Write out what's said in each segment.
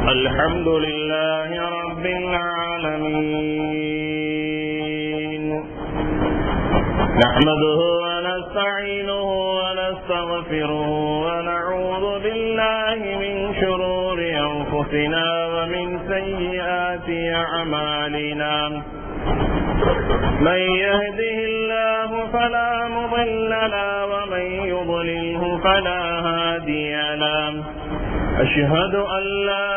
الحمد لله رب العالمين نحمده ونستعينه ونستغفره ونعوذ بالله من شرور أنفسنا ومن سيئات أعمالنا من يهده الله فلا مضل له ومن يضلله فلا هادي له أشهد أن لا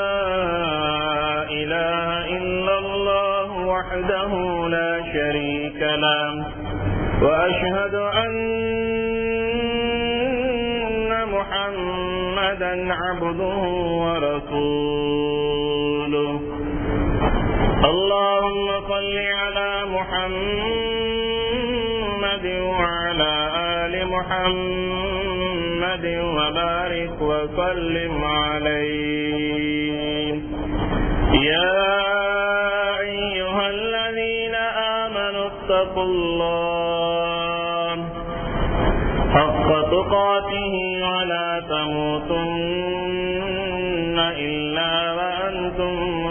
إله إلا الله وحده لا شريك له وأشهد أن محمدا عبده ورسوله اللهم صل على محمد وعلى آل محمد وبارك وسلم عليه يا أيها الذين آمنوا اتقوا الله حق تقاته ولا تموتن إلا وأنتم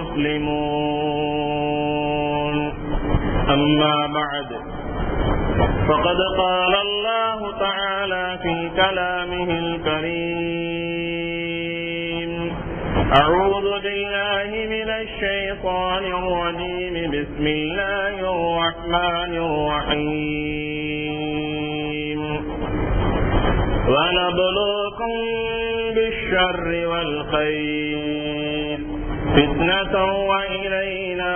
مسلمون أما بعد فقد قال الله تعالى في كلامه الكريم أعوذ بالله من الشيطان الرجيم بسم الله الرحمن الرحيم ونبلوكم بالشر والخير فتنة وإلينا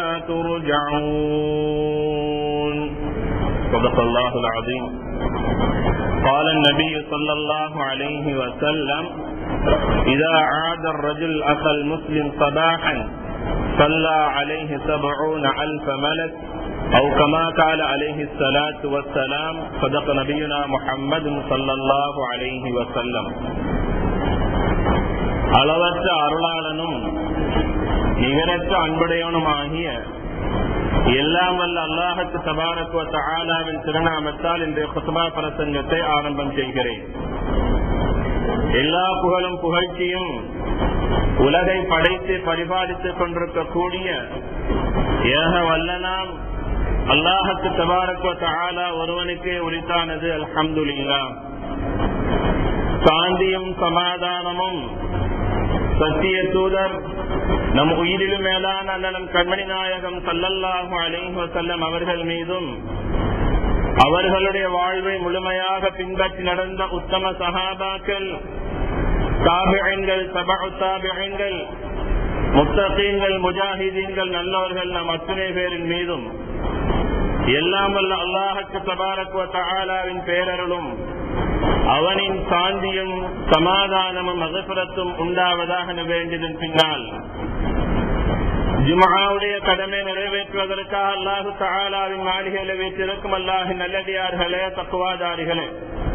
ترجعون صدق الله العظيم قال النبي صلى الله عليه وسلم إذا عاد الرجل أخا المسلم صباحا صلى عليه سبعون ألف ملك أو كما قال عليه الصلاة والسلام صدق نبينا محمد صلى الله عليه وسلم அளவற்ற அருளாளனும் நிகரற்ற அன்புடையவனுமாகிய எல்லாம் வல்ல அல்லாஹத்து தபாரத்துவ ஆலாவின் திருநாமத்தால் இன்றைய குத்துமா பிரசங்கத்தை ஆரம்பம் செய்கிறேன் எல்லா புகழும் புகழ்ச்சியும் உலகை படைத்து பரிபாலித்துக் கொண்டிருக்கக்கூடிய ஏக வல்லனாம் அல்லாஹத்து தபாரத்துவ ஆலா ஒருவனுக்கே உரித்தானது அல்ஹம்துல்லா சாந்தியும் சமாதானமும் சத்திய தூதர் நம் உயிரிலும் மேலான அண்ணன் கண்மணி நாயகம் சல்லல்லாஹு அலைஹி வசல்லம் அவர்கள் மீதும் அவர்களுடைய வாழ்வை முழுமையாக பின்பற்றி நடந்த உத்தம சகாபாக்கள் தாபியங்கள் தபு தாபியங்கள் முத்தகீன்கள் முஜாஹிதீன்கள் நல்லவர்கள் நம் அத்தனை பேரின் மீதும் எல்லாம் வல்ல அல்லாஹுக்கு தபாரக்குவ தகாலாவின் பேரருளும் அவனின் சாந்தியும் சமாதானமும் மகசுரத்தும் உண்டாவதாக வேண்டியதன் பின்னால் ஜுமாவுடைய கடமை நிறைவேற்றுவதற்காக அல்லாஹு தகாலாவின் மாளிகையில வைத்திருக்கும் அல்லாஹின் நல்லடியார்களே தக்குவாதாரிகளே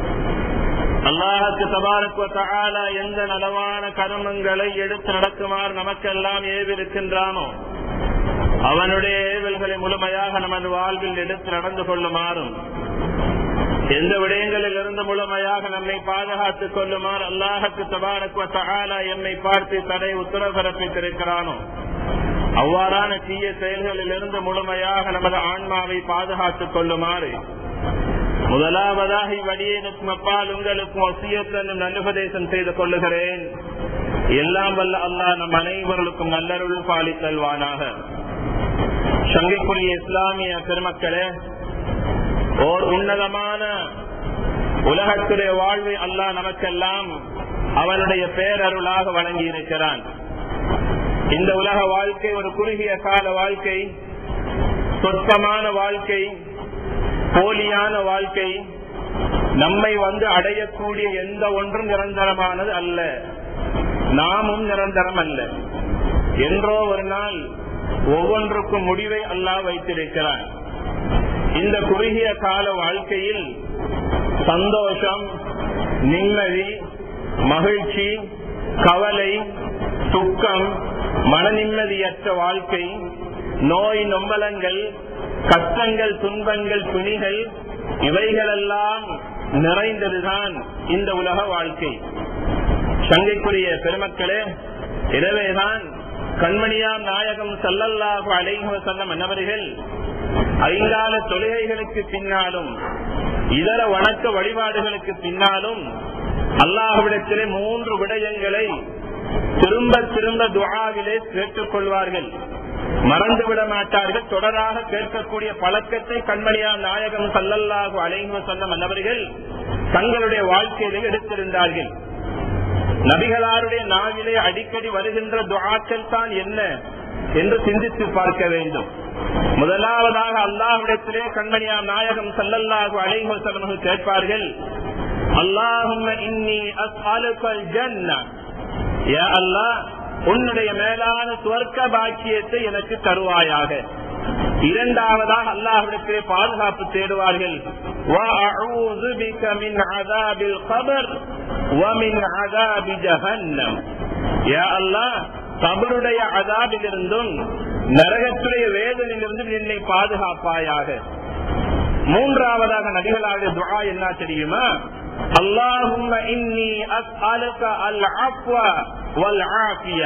அல்லாஹுக்கு தபாரக்குவ தகாலா எந்த நலவான கர்மங்களை எடுத்து நடக்குமாறு நமக்கெல்லாம் ஏவிருக்கின்றானோ அவனுடைய ஏவல்களை முழுமையாக நமது வாழ்வில் எடுத்து நடந்து கொள்ளுமாறும் எந்த விடயங்களில் இருந்து முழுமையாக நம்மை பாதுகாத்துக் கொள்ளுமாறு அல்லாஹுக்கு தபாரக்குவ எம்மை பார்த்து தடை உத்தரவு பிறப்பித்திருக்கிறானோ அவ்வாறான தீய செயல்களில் இருந்து முழுமையாக நமது ஆன்மாவை பாதுகாத்துக் கொள்ளுமாறு முதலாவதாக இவ்வடியனுக்கும் அப்பால் உங்களுக்கும் ஒசியத்தனும் நல்லுபதேசம் செய்து கொள்ளுகிறேன் எல்லாம் வல்ல அல்லாஹ் நம் அனைவர்களுக்கும் நல்லருள் பாலித்தல்வானாக சங்கைக்குரிய இஸ்லாமிய பெருமக்களே ஓர் உன்னதமான உலகத்துடைய வாழ்வை அல்லாஹ் நமக்கெல்லாம் அவனுடைய பேரருளாக வழங்கி இருக்கிறான் இந்த உலக வாழ்க்கை ஒரு குறுகிய கால வாழ்க்கை சொற்பமான வாழ்க்கை போலியான வாழ்க்கை நம்மை வந்து அடையக்கூடிய எந்த ஒன்றும் நிரந்தரமானது அல்ல நாமும் நிரந்தரம் அல்ல என்றோ ஒரு நாள் ஒவ்வொன்றுக்கும் முடிவை அல்லாஹ் வைத்திருக்கிறான் இந்த குறுகிய கால வாழ்க்கையில் சந்தோஷம் நிம்மதி மகிழ்ச்சி கவலை துக்கம் மன நிம்மதியற்ற வாழ்க்கை நோய் நொம்பலங்கள் கஷ்டங்கள் துன்பங்கள் துணிகள் இவைகளெல்லாம் நிறைந்ததுதான் இந்த உலக வாழ்க்கை சங்கைக்குரிய பெருமக்களே எனவேதான் கண்மணியாம் நாயகம் சல்லல்லாஹு அலைஹி செல்லம் என்னவர்கள் ஐங்கால தொழுகைகளுக்கு பின்னாலும் இதர வணக்க வழிபாடுகளுக்கு பின்னாலும் அல்லாஹுவிடத்திலே மூன்று விடயங்களை திரும்ப திரும்ப துவாவிலே கேட்டுக் கொள்வார்கள் மறந்து விட மாட்டார்கள் தொடராக கேட்கக்கூடிய பழக்கத்தை கண்மணியா நாயகம் சல்லல்லாஹு அலைஹி செல்லம் அல்லவர்கள் தங்களுடைய வாழ்க்கையிலே எடுத்திருந்தார்கள் நபிகளாருடைய நாவிலே அடிக்கடி வருகின்ற துவாக்கள் தான் என்ன என்று சிந்தித்து பார்க்க வேண்டும் முதலாவதாக அல்லாஹ்விடத்திலே கண்மணியா நாயகம் சல்லல்லாஹு அலைஹி வஸல்லம் கேட்பார்கள் அல்லாஹும்ம இன்னி அஸ்அலுகல் ஜன்னah யா அல்லாஹ் உன்னுடைய மேலான சுவர்க்க பாக்கியத்தை எனக்கு தருவாயாக இரண்டாவதாக அல்லாஹ்விடத்திலே பாதுகாப்பு தேடுவார்கள் وَأَعُوذُ بِكَ مِنْ عَذَابِ الْقَبْرِ وَمِنْ عَذَابِ جَهَنَّمَ யா அல்லாஹ் கபருடைய அதாபிலிருந்தும் நரகத்துடைய வேதனையிலிருந்தும் என்னை பாதுகாப்பாயாக மூன்றாவதாக நபிகளாக துஆ என்ன தெரியுமா அல்லாஹும்ம இன்னி அஸ்அலுக அல் அஃப்வ வல் ஆஃபிய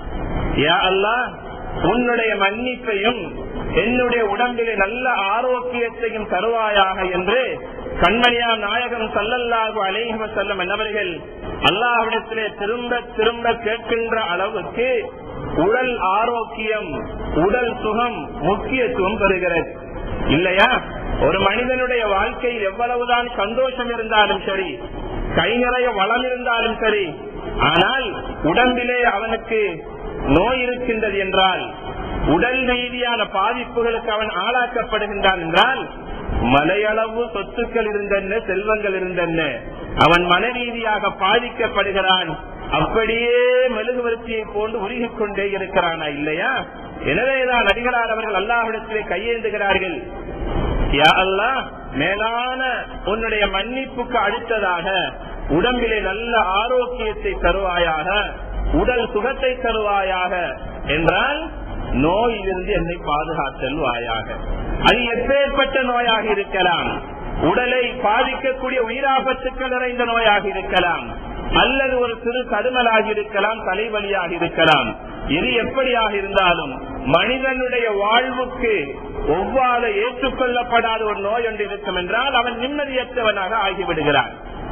யா அல்லாஹ் உன்னுடைய மன்னிப்பையும் என்னுடைய உடம்பிலே நல்ல ஆரோக்கியத்தையும் தருவாயாக என்று கண்மணியா நாயகம் சல்லல்லாஹு அலைஹி வஸல்லம் என்னவர்கள் அல்லாஹ்விடத்திலே திரும்ப திரும்ப கேட்கின்ற அளவுக்கு உடல் ஆரோக்கியம் உடல் சுகம் முக்கியத்துவம் பெறுகிறது இல்லையா ஒரு மனிதனுடைய வாழ்க்கையில் எவ்வளவுதான் சந்தோஷம் இருந்தாலும் சரி கை நிறைய வளம் இருந்தாலும் சரி ஆனால் உடம்பிலே அவனுக்கு நோய் இருக்கின்றது என்றால் உடல் ரீதியான பாதிப்புகளுக்கு அவன் ஆளாக்கப்படுகின்றான் என்றால் மலையளவு சொத்துக்கள் இருந்தென்ன செல்வங்கள் இருந்தென்ன அவன் மன ரீதியாக பாதிக்கப்படுகிறான் அப்படியே மெழுகுவர்த்தியை போன்று உருகிக் கொண்டே இருக்கிறானா இல்லையா எனவேதான் நடிகரார் அவர்கள் அல்லாஹிடத்திலே கையேந்துகிறார்கள் யா அல்லாஹ் மேலான உன்னுடைய மன்னிப்புக்கு அடுத்ததாக உடம்பிலே நல்ல ஆரோக்கியத்தை தருவாயாக உடல் சுகத்தை தருவாயாக என்றால் நோயிலிருந்து என்னை பாதுகாத்தல் வாயாக அது எப்பேற்பட்ட நோயாக இருக்கலாம் உடலை பாதிக்கக்கூடிய உயிராபத்துக்கள் நிறைந்த நோயாக இருக்கலாம் அல்லது ஒரு சிறு தடுமலாக இருக்கலாம் தலைவலியாக இருக்கலாம் இது எப்படியாக இருந்தாலும் மனிதனுடைய வாழ்வுக்கு ஒவ்வாறு ஏற்றுக்கொள்ளப்படாத ஒரு நோய் ஒன்று இருக்கும் என்றால் அவன் நிம்மதியற்றவனாக ஆகிவிடுகிறான்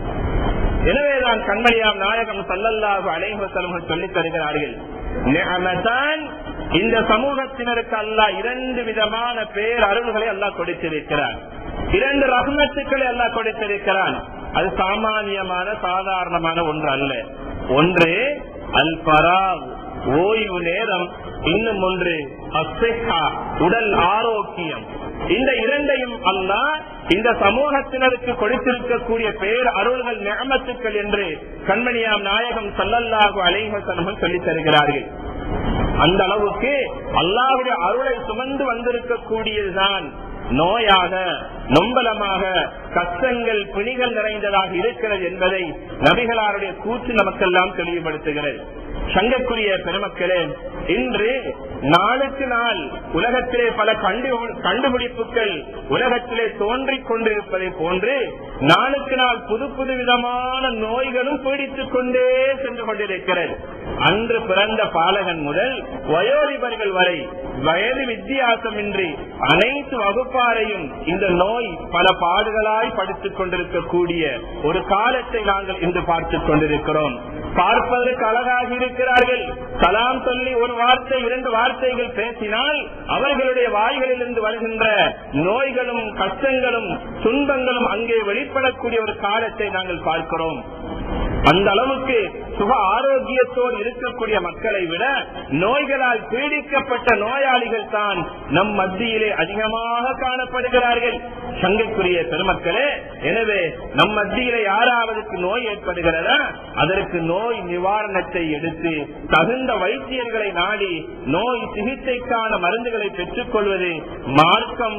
எனவேதான் கண்மணியாம் நாயகம் சல்லல்லாஹு அலைவசலம் சொல்லித் தருகிறார்கள் நிஅமதான் இந்த சமூகத்தினருக்கு அல்லா இரண்டு விதமான பேர் அருள்களை அல்லாஹ் கொடுத்திருக்கிறார் இரண்டு ரகுமத்துக்களை அல்லாஹ் கொடுத்திருக்கிறான் அது சாமானியமான சாதாரணமான ஒன்று அல்ல ஒன்று அல் பராக் ஓய்வு நேரம் இன்னும் ஒன்று அஸ்ஸிஹா, உடல் ஆரோக்கியம் இந்த இரண்டையும் அல்லாஹ் இந்த சமூகத்தினருக்கு கொடுத்திருக்கக்கூடிய பேர் அருள்கள் நியமத்துக்கள் என்று கண்மணியாம் நாயகம் சல்லல்லாஹு அலைஹசனமும் சொல்லித் தருகிறார்கள் அந்த அளவுக்கு அல்லாஹுடைய அருளை சுமந்து வந்திருக்கக்கூடியதுதான் நோயாக நொம்பலமாக கஷ்டங்கள் பிணிகள் நிறைந்ததாக இருக்கிறது என்பதை நபிகளாருடைய கூற்று நமக்கெல்லாம் தெளிவுபடுத்துகிறது சங்கக்குரிய பெருமக்களே இன்று நாளுக்கு நாள் உலகத்திலே பல கண்டு கண்டுபிடிப்புகள் உலகத்திலே தோன்றிக் கொண்டிருப்பதை போன்று நாளுக்கு நாள் புது புது விதமான நோய்களும் பீடித்துக் கொண்டே சென்று கொண்டிருக்கிறது அன்று பிறந்த பாலகன் முதல் வயோதிபர்கள் வரை வயது வித்தியாசமின்றி அனைத்து வகுப்பாரையும் இந்த நோய் பல பாடுகளாய் படித்துக் கொண்டிருக்கக்கூடிய ஒரு காலத்தை நாங்கள் இன்று பார்த்துக் கொண்டிருக்கிறோம் பார்ப்பதற்கு அழகாக இருக்கிறார்கள் கலாம் சொல்லி ஒரு வார்த்தை இரண்டு வார்த்தைகள் பேசினால் அவர்களுடைய வாய்களிலிருந்து வருகின்ற நோய்களும் கஷ்டங்களும் துன்பங்களும் அங்கே வெளிப்படக்கூடிய ஒரு காலத்தை நாங்கள் பார்க்கிறோம் அந்த அளவுக்கு சுக ஆரோக்கியத்தோடு இருக்கக்கூடிய மக்களை விட நோய்களால் பீடிக்கப்பட்ட நோயாளிகள் தான் நம் மத்தியிலே அதிகமாக காணப்படுகிறார்கள் சங்கைக்குரிய பெருமக்களே எனவே நம் மத்தியிலே யாராவதுக்கு நோய் ஏற்படுகிறதா அதற்கு நோய் நிவாரணத்தை எடுத்து தகுந்த வைத்தியர்களை நாடி நோய் சிகிச்சைக்கான மருந்துகளை பெற்றுக் கொள்வது மார்க்கம்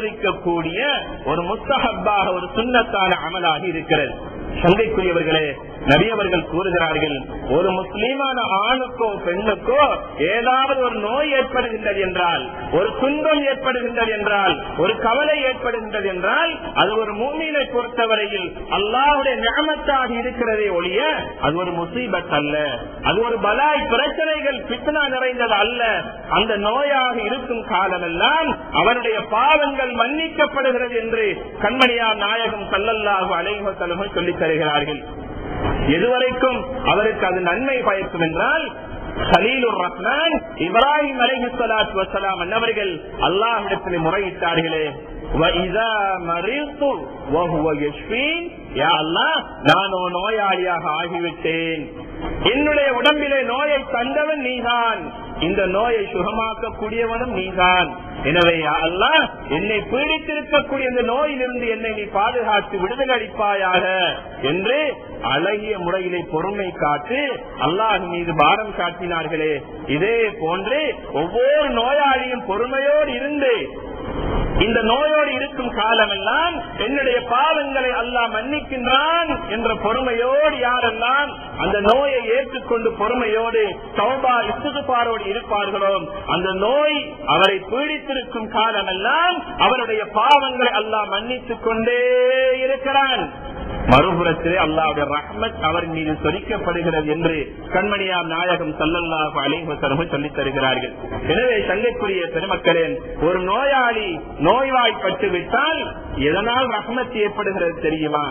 அனுமதிக்கக்கூடிய ஒரு முஸ்தஹப்பாக ஒரு சுண்ணத்தான அமலாகி இருக்கிறது சங்கைக்குரியவர்களே நபி அவர்கள் கூறுகிறார்கள் ஒரு முஸ்லீமான ஆணுக்கோ பெண்ணுக்கோ ஏதாவது ஒரு நோய் ஏற்படுகின்றது என்றால் ஒரு துன்பம் ஏற்படுகின்றது என்றால் ஒரு கவலை ஏற்படுகின்றது என்றால் அது ஒரு மூமீனை பொறுத்தவரையில் அல்லாவுடைய ஞாபகத்தாக இருக்கிறதே ஒழிய அது ஒரு முசீபத் அல்ல அது ஒரு பலாய் பிரச்சனைகள் பித்னா நிறைந்தது அல்ல அந்த நோயாக இருக்கும் காலமெல்லாம் அவருடைய பாவங்கள் மன்னிக்கப்படுகிறது என்று கண்மணியார் நாயகம் சல்லல்லாஹு அலைஹ தலைமை சொல்லித் தருகிறார்கள் எதுவரைக்கும் அவருக்கு அது நன்மை பயக்கும் என்றால் சலீலுர் ரஹ்மான் இப்ராஹிம் அலைஹி ஸலாத்து வஸலாம் அன்னவர்கள் அல்லாஹ்விடத்தில் முறையிட்டார்களே وَإِذَا مَرِضْتُ وَهُوَ يَشْفِينِ யா அல்லாஹ் நான் ஒரு நோயாளியாக ஆகிவிட்டேன் என்னுடைய உடம்பிலே நோயை தந்தவன் நீதான் இந்த நோயை சுகமாக்கக்கூடியவனும் நீதான் எனவே யா அல்லாஹ் என்னை பீடித்திருக்கக்கூடிய இந்த நோயிலிருந்து என்னை நீ பாதுகாத்து விடுதலை அளிப்பாயாக என்று அழகிய முறையிலே பொறுமை காட்டு அல்லாஹ் மீது பாரம் காட்டினார்களே இதே போன்று ஒவ்வொரு நோயாளியும் பொறுமையோடு இருந்து இந்த நோயோடு இருக்கும் காலமெல்லாம் என்னுடைய பாவங்களை அல்லாஹ் மன்னிக்கின்றான் என்ற பொறுமையோடு யாரெல்லாம் அந்த நோயை ஏற்றுக்கொண்டு பொறுமையோடு சௌபா இசுகுபாரோடு இருப்பார்களோ அந்த நோய் அவரை பீடித்திருக்கும் காலமெல்லாம் அவருடைய பாவங்களை அல்லாஹ் மன்னித்துக் கொண்டே இருக்கிறான் மறுபுறத்திலே அல்லாவுடைய ரஹ்மத் அவர் மீது சொரிக்கப்படுகிறது என்று கண்மணியார் நாயகம் சல்லல்லாஹு அலைவசரமும் சொல்லித் தருகிறார்கள் எனவே சங்கைக்குரிய பெருமக்களே ஒரு நோயாளி நோய்வாய்ப்பட்டு விட்டால் எதனால் ரஹ்மத் ஏற்படுகிறது தெரியுமா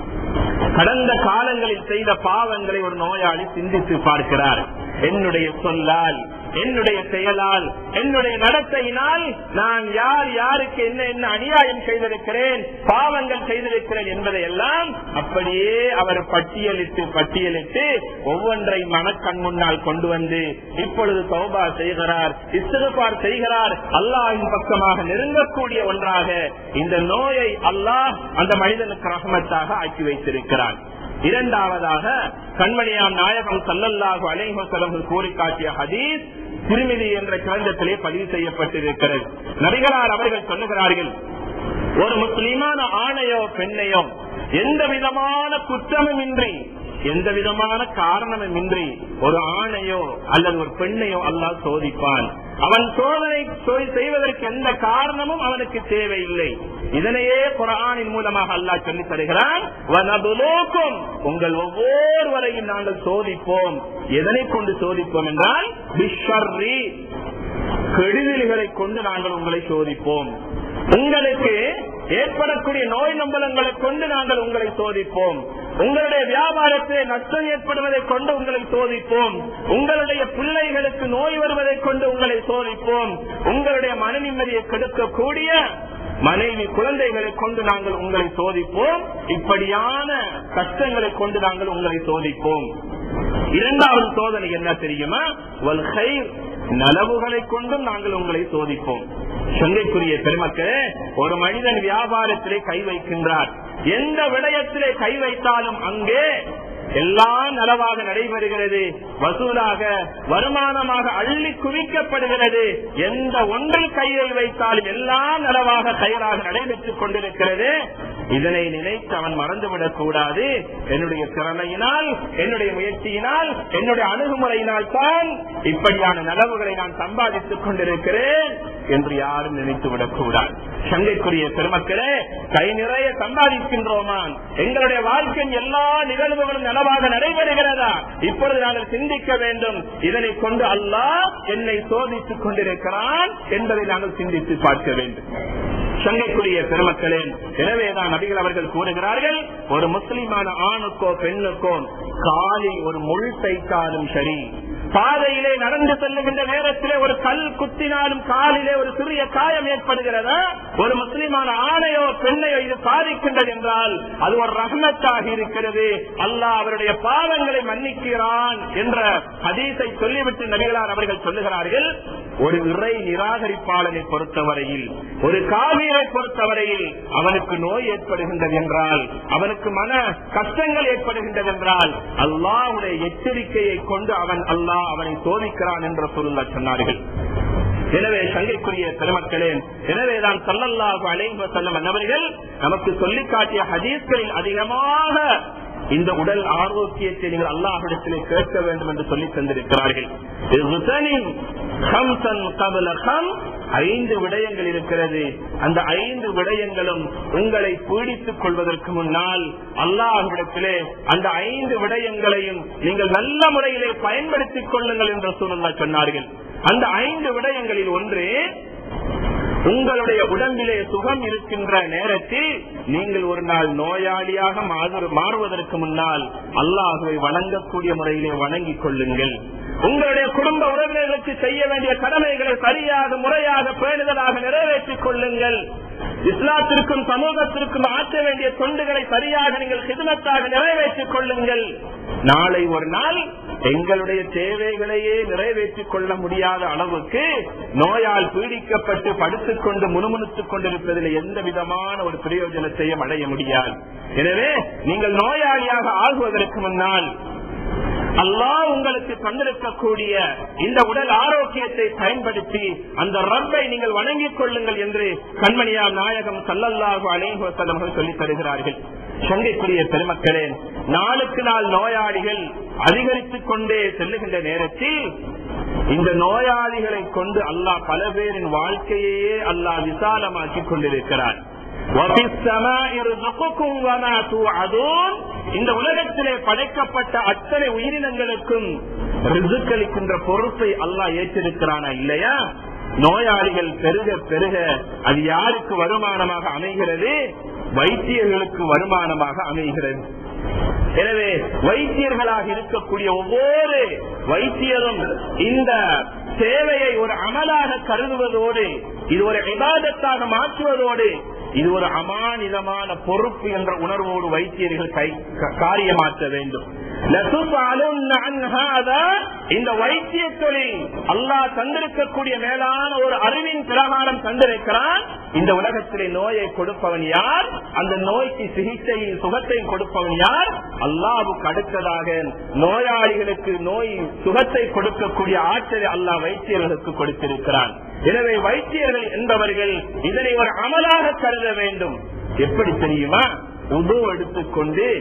கடந்த காலங்களில் செய்த பாவங்களை ஒரு நோயாளி சிந்தித்து பார்க்கிறார் என்னுடைய சொல்லால் என்னுடைய செயலால் என்னுடைய நடத்தையினால் நான் யார் யாருக்கு என்ன என்ன அநியாயம் செய்திருக்கிறேன் பாவங்கள் செய்திருக்கிறேன் என்பதை எல்லாம் அப்படியே அவர் பட்டியலிட்டு பட்டியலிட்டு ஒவ்வொன்றை மனக்கண் முன்னால் கொண்டு வந்து இப்பொழுது சௌபா செய்கிறார் இஸ்திருப்பார் செய்கிறார் அல்லாஹின் பக்கமாக நெருங்கக்கூடிய ஒன்றாக இந்த நோயை அல்லாஹ் அந்த மனிதனுக்கு ரகமத்தாக ஆக்கி வைத்திருக்கிறார் இரண்டாவதாக கண்மணியாம் நாயகம் சல்லல்லாஹு அலைஹசலங்கள் கூறி காட்டிய ஹதீஸ் திருமிதி என்ற கிரந்தத்திலே பதிவு செய்யப்பட்டிருக்கிறது நபிகளார் அவர்கள் சொல்லுகிறார்கள் ஒரு முஸ்லிமான ஆணையோ பெண்ணையோ எந்த விதமான குற்றமும் இன்றி எந்த விதமான காரணமுமின்றி ஒரு ஆணையோ அல்லது ஒரு பெண்ணையோ அல்லாஹ் சோதிப்பான் அவன் சோதனை செய்வதற்கு எந்த காரணமும் அவனுக்கு தேவையில்லை இதனையே குரானின் மூலமாக அல்லாஹ் சொல்லி தருகிறான் உங்கள் ஒவ்வொருவரையும் நாங்கள் சோதிப்போம் எதனை கொண்டு சோதிப்போம் என்றால் கெடுதல்களை கொண்டு நாங்கள் உங்களை சோதிப்போம் உங்களுக்கு ஏற்படக்கூடிய நோய் நம்பலங்களை கொண்டு நாங்கள் உங்களை சோதிப்போம் உங்களுடைய வியாபாரத்திலே நஷ்டம் ஏற்படுவதை கொண்டு உங்களை சோதிப்போம் உங்களுடைய பிள்ளைகளுக்கு நோய் வருவதை கொண்டு உங்களை சோதிப்போம் உங்களுடைய மன நிம்மதியை கெடுக்கக்கூடிய மனைவி குழந்தைகளை கொண்டு நாங்கள் உங்களை சோதிப்போம் இப்படியான கஷ்டங்களை கொண்டு நாங்கள் உங்களை சோதிப்போம் இரண்டாவது சோதனை என்ன தெரியுமா நலவுகளை கொண்டும் நாங்கள் உங்களை சோதிப்போம் சங்கைக்குரிய பெருமக்களே ஒரு மனிதன் வியாபாரத்திலே கை வைக்கின்றார் எந்த விடயத்திலே கை வைத்தாலும் அங்கே எல்லாம் நலவாக நடைபெறுகிறது வசூலாக வருமானமாக அள்ளி குவிக்கப்படுகிறது எந்த ஒன்றில் கையை வைத்தாலும் எல்லாம் நலவாக தயாராக நடைபெற்றுக் கொண்டிருக்கிறது இதனை நினைத்து அவன் மறந்துவிடக் கூடாது என்னுடைய திறமையினால் என்னுடைய முயற்சியினால் என்னுடைய அணுகுமுறையினால் தான் இப்படியான நலவுகளை நான் சம்பாதித்துக் கொண்டிருக்கிறேன் என்று யாரும் நினைத்து விடக்கூடாது சங்கைக்குரிய பெருமக்களே கை நிறைய சம்பாதிக்கின்றோமா எங்களுடைய வாழ்க்கையின் எல்லா நிகழ்வுகளும் நலவாக நடைபெறுகிறதா இப்பொழுது நாங்கள் சிந்திக்க வேண்டும் இதனை கொண்டு அல்லாஹ் என்னை சோதித்துக் கொண்டிருக்கிறான் என்பதை நாங்கள் சிந்தித்து பார்க்க வேண்டும் சங்கைக்குரிய பெருமக்களே எனவேதான் நபிகள் அவர்கள் கூறுகிறார்கள் ஒரு முஸ்லிமான ஆணுக்கோ பெண்ணுக்கோ காலில் ஒரு முள் தைத்தாலும் சரி பாதையிலே நடந்து செல்லுகின்ற நேரத்திலே ஒரு கல் குத்தினாலும் காலிலே ஒரு சிறிய காயம் ஏற்படுகிறதா ஒரு முஸ்லிமான ஆணையோ பெண்ணையோ இது பாதிக்கின்றது என்றால் அது ஒரு ரகமத்தாக இருக்கிறது அல்லாஹ் அவருடைய பாவங்களை மன்னிக்கிறான் என்ற ஹதீஸை சொல்லிவிட்டு நபிகளார் அவர்கள் சொல்லுகிறார்கள் ஒரு இறை நிராகரிப்பாளனை பொறுத்தவரையில் ஒரு காவியரை பொறுத்தவரையில் அவனுக்கு நோய் ஏற்படுகின்றது என்றால் அவனுக்கு மன கஷ்டங்கள் ஏற்படுகின்றது என்றால் அல்லாவுடைய எச்சரிக்கையை கொண்டு அவன் அல்லாஹ் அவனை சோதிக்கிறான் என்ற சொல்ல சொன்னார்கள் எனவே சங்கைக்குரிய பெருமக்களே எனவேதான் சல்லல்லாஹு அலைஹி வஸல்லம் அன்னவர்கள் நமக்கு சொல்லிக் காட்டிய ஹதீஸ்களில் அதிகமாக இந்த உடல் ஆரோக்கியத்தை நீங்கள் அல்லாஹிடத்திலே கேட்க வேண்டும் என்று சொல்லி தந்திருக்கிறார்கள் இர்தனின் ஹம்சன் கபல ஹம் ஐந்து விடயங்கள் இருக்கிறது அந்த ஐந்து விடயங்களும் உங்களை பீடித்துக் கொள்வதற்கு முன்னால் அல்லாஹ்விடத்திலே அந்த ஐந்து விடயங்களையும் நீங்கள் நல்ல முறையிலே பயன்படுத்திக் கொள்ளுங்கள் என்று சூழ்நிலை சொன்னார்கள் அந்த ஐந்து விடயங்களில் ஒன்று உங்களுடைய உடம்பிலே சுகம் இருக்கின்ற நேரத்தில் நீங்கள் ஒரு நாள் நோயாளியாக மாறு- மாறுவதற்கு முன்னால் அல்லாஹுவை வணங்கக்கூடிய முறையிலே வணங்கிக் கொள்ளுங்கள் உங்களுடைய குடும்ப உறவினர்களுக்கு செய்ய வேண்டிய கடமைகளை சரியாக முறையாக பேணுதலாக நிறைவேற்றிக் கொள்ளுங்கள் இஸ்லாத்திற்கும் சமூகத்திற்கும் ஆற்ற வேண்டிய தொண்டுகளை சரியாக நீங்கள் ஹிதமத்தாக நிறைவேற்றிக் கொள்ளுங்கள் நாளை ஒரு நாள் எங்களுடைய தேவைகளையே நிறைவேற்றிக் கொள்ள முடியாத அளவுக்கு நோயால் பீடிக்கப்பட்டு படுத்துக் கொண்டு முணுமுணுத்துக் கொண்டிருப்பதில் எந்த விதமான ஒரு பிரயோஜனத்தையும் அடைய முடியாது எனவே நீங்கள் நோயாளியாக ஆகுவதற்கு முன்னால் அல்லாஹ் உங்களுக்கு தந்திருக்கக்கூடிய இந்த உடல் ஆரோக்கியத்தை பயன்படுத்தி அந்த ரப்பை நீங்கள் வணங்கிக் கொள்ளுங்கள் என்று கண்மணியா நாயகம் சல்லல்லாஹு அலைஹி வஸல்லம் அவர்கள் சொல்லித் தருகிறார்கள் சங்கைக்குரிய பெருமக்களே நாளுக்கு நாள் நோயாளிகள் அதிகரித்துக் கொண்டே செல்லுகின்ற நேரத்தில் இந்த நோயாளிகளை கொண்டு அல்லாஹ் பல பேரின் வாழ்க்கையே அல்லாஹ் விசாலமாக்கிக் கொண்டிருக்கிறார் وَفِي السَّمَاءِ رِزْقُكُمْ وَمَا تُوعَدُونَ இந்த உலகத்திலே படைக்கப்பட்ட அத்தனை உயிரினங்களுக்கும் ரிசுக் அளிக்கின்ற பொறுப்பை அல்லாஹ் ஏற்றிருக்கிறானா இல்லையா நோயாளிகள் பெருக பெருக அது யாருக்கு வருமானமாக அமைகிறது வைத்தியர்களுக்கு வருமானமாக அமைகிறது எனவே வைத்தியர்களாக இருக்கக்கூடிய ஒவ்வொரு வைத்தியரும் இந்த சேவையை ஒரு அமலாக கருதுவதோடு இது ஒரு விவாதத்தாக மாற்றுவதோடு இது ஒரு அமானிதமான பொறுப்பு என்ற உணர்வோடு வைத்தியர்கள் கை க- காரியமாற்ற வேண்டும் லசுபாலுன்ன அன் ஹாதா, இந்த வைத்திய தொழில் அல்லாஹ் தந்திருக்கக்கூடிய மேலான ஒரு அறிவின் பிரகாரம் தந்திருக்கிறான் இந்த உலகத்திலே நோயை கொடுப்பவன் யார் அந்த நோய்க்கு சிகிச்சையில் சுகத்தை கொடுப்பவன் யார் அல்லாவுக்கு அடுத்ததாக நோயாளிகளுக்கு நோய் சுகத்தை கொடுக்கக்கூடிய ஆற்றலை அல்லாஹ் வைத்தியர்களுக்கு கொடுத்திருக்கிறான் எனவே வைத்தியர்கள் என்பவர்கள் இதனை ஒரு அமலாக கருத வேண்டும் எப்படி தெரியுமா உது எடுத்துக்கொண்டு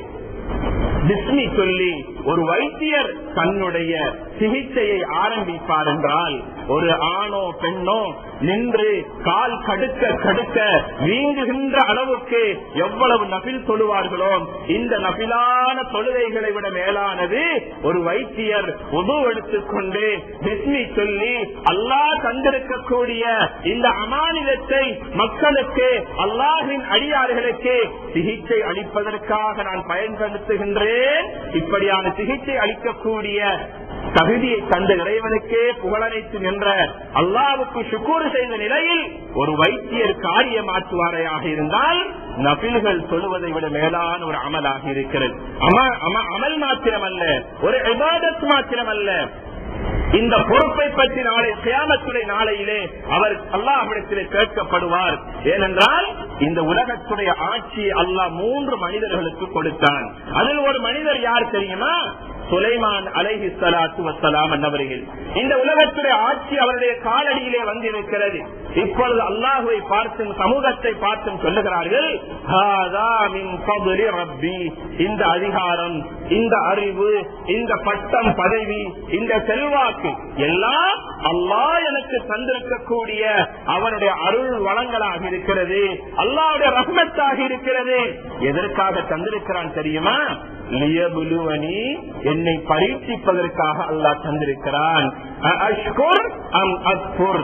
பிஸ்மி சொல்லி ஒரு வைத்தியர் தன்னுடைய சிகிச்சையை ஆரம்பிப்பார் என்றால் ஒரு ஆணோ பெண்ணோ நின்று கால் கடுக்க கடுக்க வீங்குகின்ற அளவுக்கு எவ்வளவு நபில் தொழுவார்களோ இந்த நபிலான தொழுகைகளை விட மேலானது ஒரு வைத்தியர் உது எடுத்துக்கொண்டு பிஸ்மி சொல்லி அல்லாஹ் தந்திருக்கக்கூடிய இந்த அமானிதத்தை மக்களுக்கு அல்லாஹின் அடியார்களுக்கு சிகிச்சை அளிப்பதற்காக நான் பயன்படுத்துகின்றேன் இப்படியான சிகிச்சை அளிக்கக்கூடிய தகுதியை தந்த இறைவனுக்கே புகழனைத்து நின்ற அல்லாவுக்கு சுக்கூர் செய்த நிலையில் ஒரு வைத்தியர் காரியமாற்றுவாரையாக இருந்தால் நபில்கள் சொல்லுவதை விட மேலான ஒரு அமலாக இருக்கிறது அம- அம- அமல் மாத்திரமல்ல ஒரு இபாதத் மாத்திரமல்ல இந்த பொறுப்பை பற்றி நாளை கியாமத்துடைய நாளையிலே அவர் அல்லாஹ்விடத்திலே கேட்கப்படுவார் ஏனென்றால் இந்த உலகத்துடைய ஆட்சியை அல்லாஹ் மூன்று மனிதர்களுக்கு கொடுத்தான் அதில் ஒரு மனிதர் யார் தெரியுமா சுலைமான் அலைஹி ஸலாத்து வஸ்ஸலாம் என்பவர்கள் இந்த உலகத்துடைய ஆட்சி அவருடைய காலடியிலே வந்திருக்கிறது இப்பொழுது அல்லாஹுவை பார்த்தும் சமூகத்தை பார்த்தும் சொல்லுகிறார்கள் "ஹாதா மின் ஃபضل ரப்பி." இந்த அதிகாரம் இந்த அறிவு இந்த பட்டம் பதவி இந்த செல்வாக்கு எல்லாம் அல்லாஹ் எனக்கு தந்திருக்கக்கூடிய அவனுடைய அருள் வளங்களாக இருக்கிறது அல்லாஹ்வுடைய ரஹ்மத்தாக இருக்கிறது எதற்காக தந்திருக்கிறான் தெரியுமா லியபுலுவனி என்னை பரீட்சிப்பதற்காக அல்லாஹ் தந்திருக்கிறான் அ- அஷ்குர் அம் அக்புர்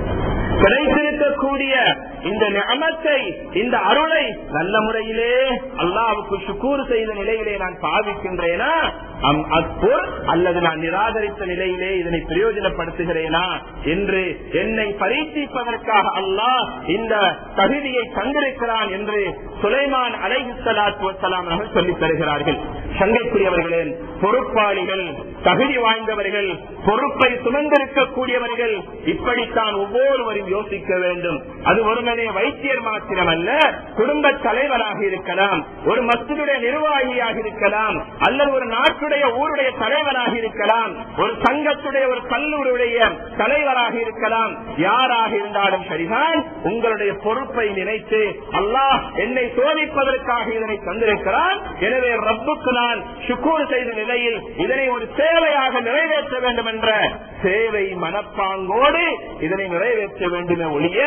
கிடைத்திருக்கக்கூடிய இந்த நியமத்தை இந்த அருளை நல்ல முறையிலே அல்லாவுக்கு சுக்கூர் செய்த நிலையிலே நான் பாவிக்கின்றேனா அம் அக்புர் அல்லது நான் நிராகரித்த நிலையிலே இதனை பிரயோஜனப்படுத்துகிறேனா என்று என்னை பரீட்சிப்பதற்காக அல்லாஹ் இந்த தகுதியை தந்திருக்கிறான் என்று சுலைமான் அலைஹி ஸலாத்து வஸ்ஸலாம் அவர்கள் சொல்லித் தருகிறார்கள் சங்கைக்குரியவர்களே பொறுப்பாளிகள் தகுதி வாய்ந்தவர்கள் பொறுப்பை சுமந்திருக்கக்கூடியவர்கள் இப்படித்தான் ஒவ்வொருவரும் யோசிக்க வேண்டும் அது ஒருவனே வைத்தியர் மாத்திரமல்ல குடும்ப தலைவராக இருக்கலாம் ஒரு மஸ்தினுடைய நிர்வாகியாக இருக்கலாம் அல்லது ஒரு நாட்டுடைய ஊருடைய தலைவராக இருக்கலாம் ஒரு சங்கத்துடைய ஒரு கல்லூருடைய தலைவராக இருக்கலாம் யாராக இருந்தாலும் சரிதான் உங்களுடைய பொறுப்பை நினைத்து அல்லாஹ் என்னை சோதிப்பதற்காக இதனை தந்திருக்கிறான் எனவே ரப்புக்கு நான் நான் சுக்கூர் செய்த நிலையில் இதனை ஒரு சேவையாக நிறைவேற்ற வேண்டும் என்ற சேவை மனப்பாங்கோடு இதனை நிறைவேற்ற வேண்டுமே ஒழிய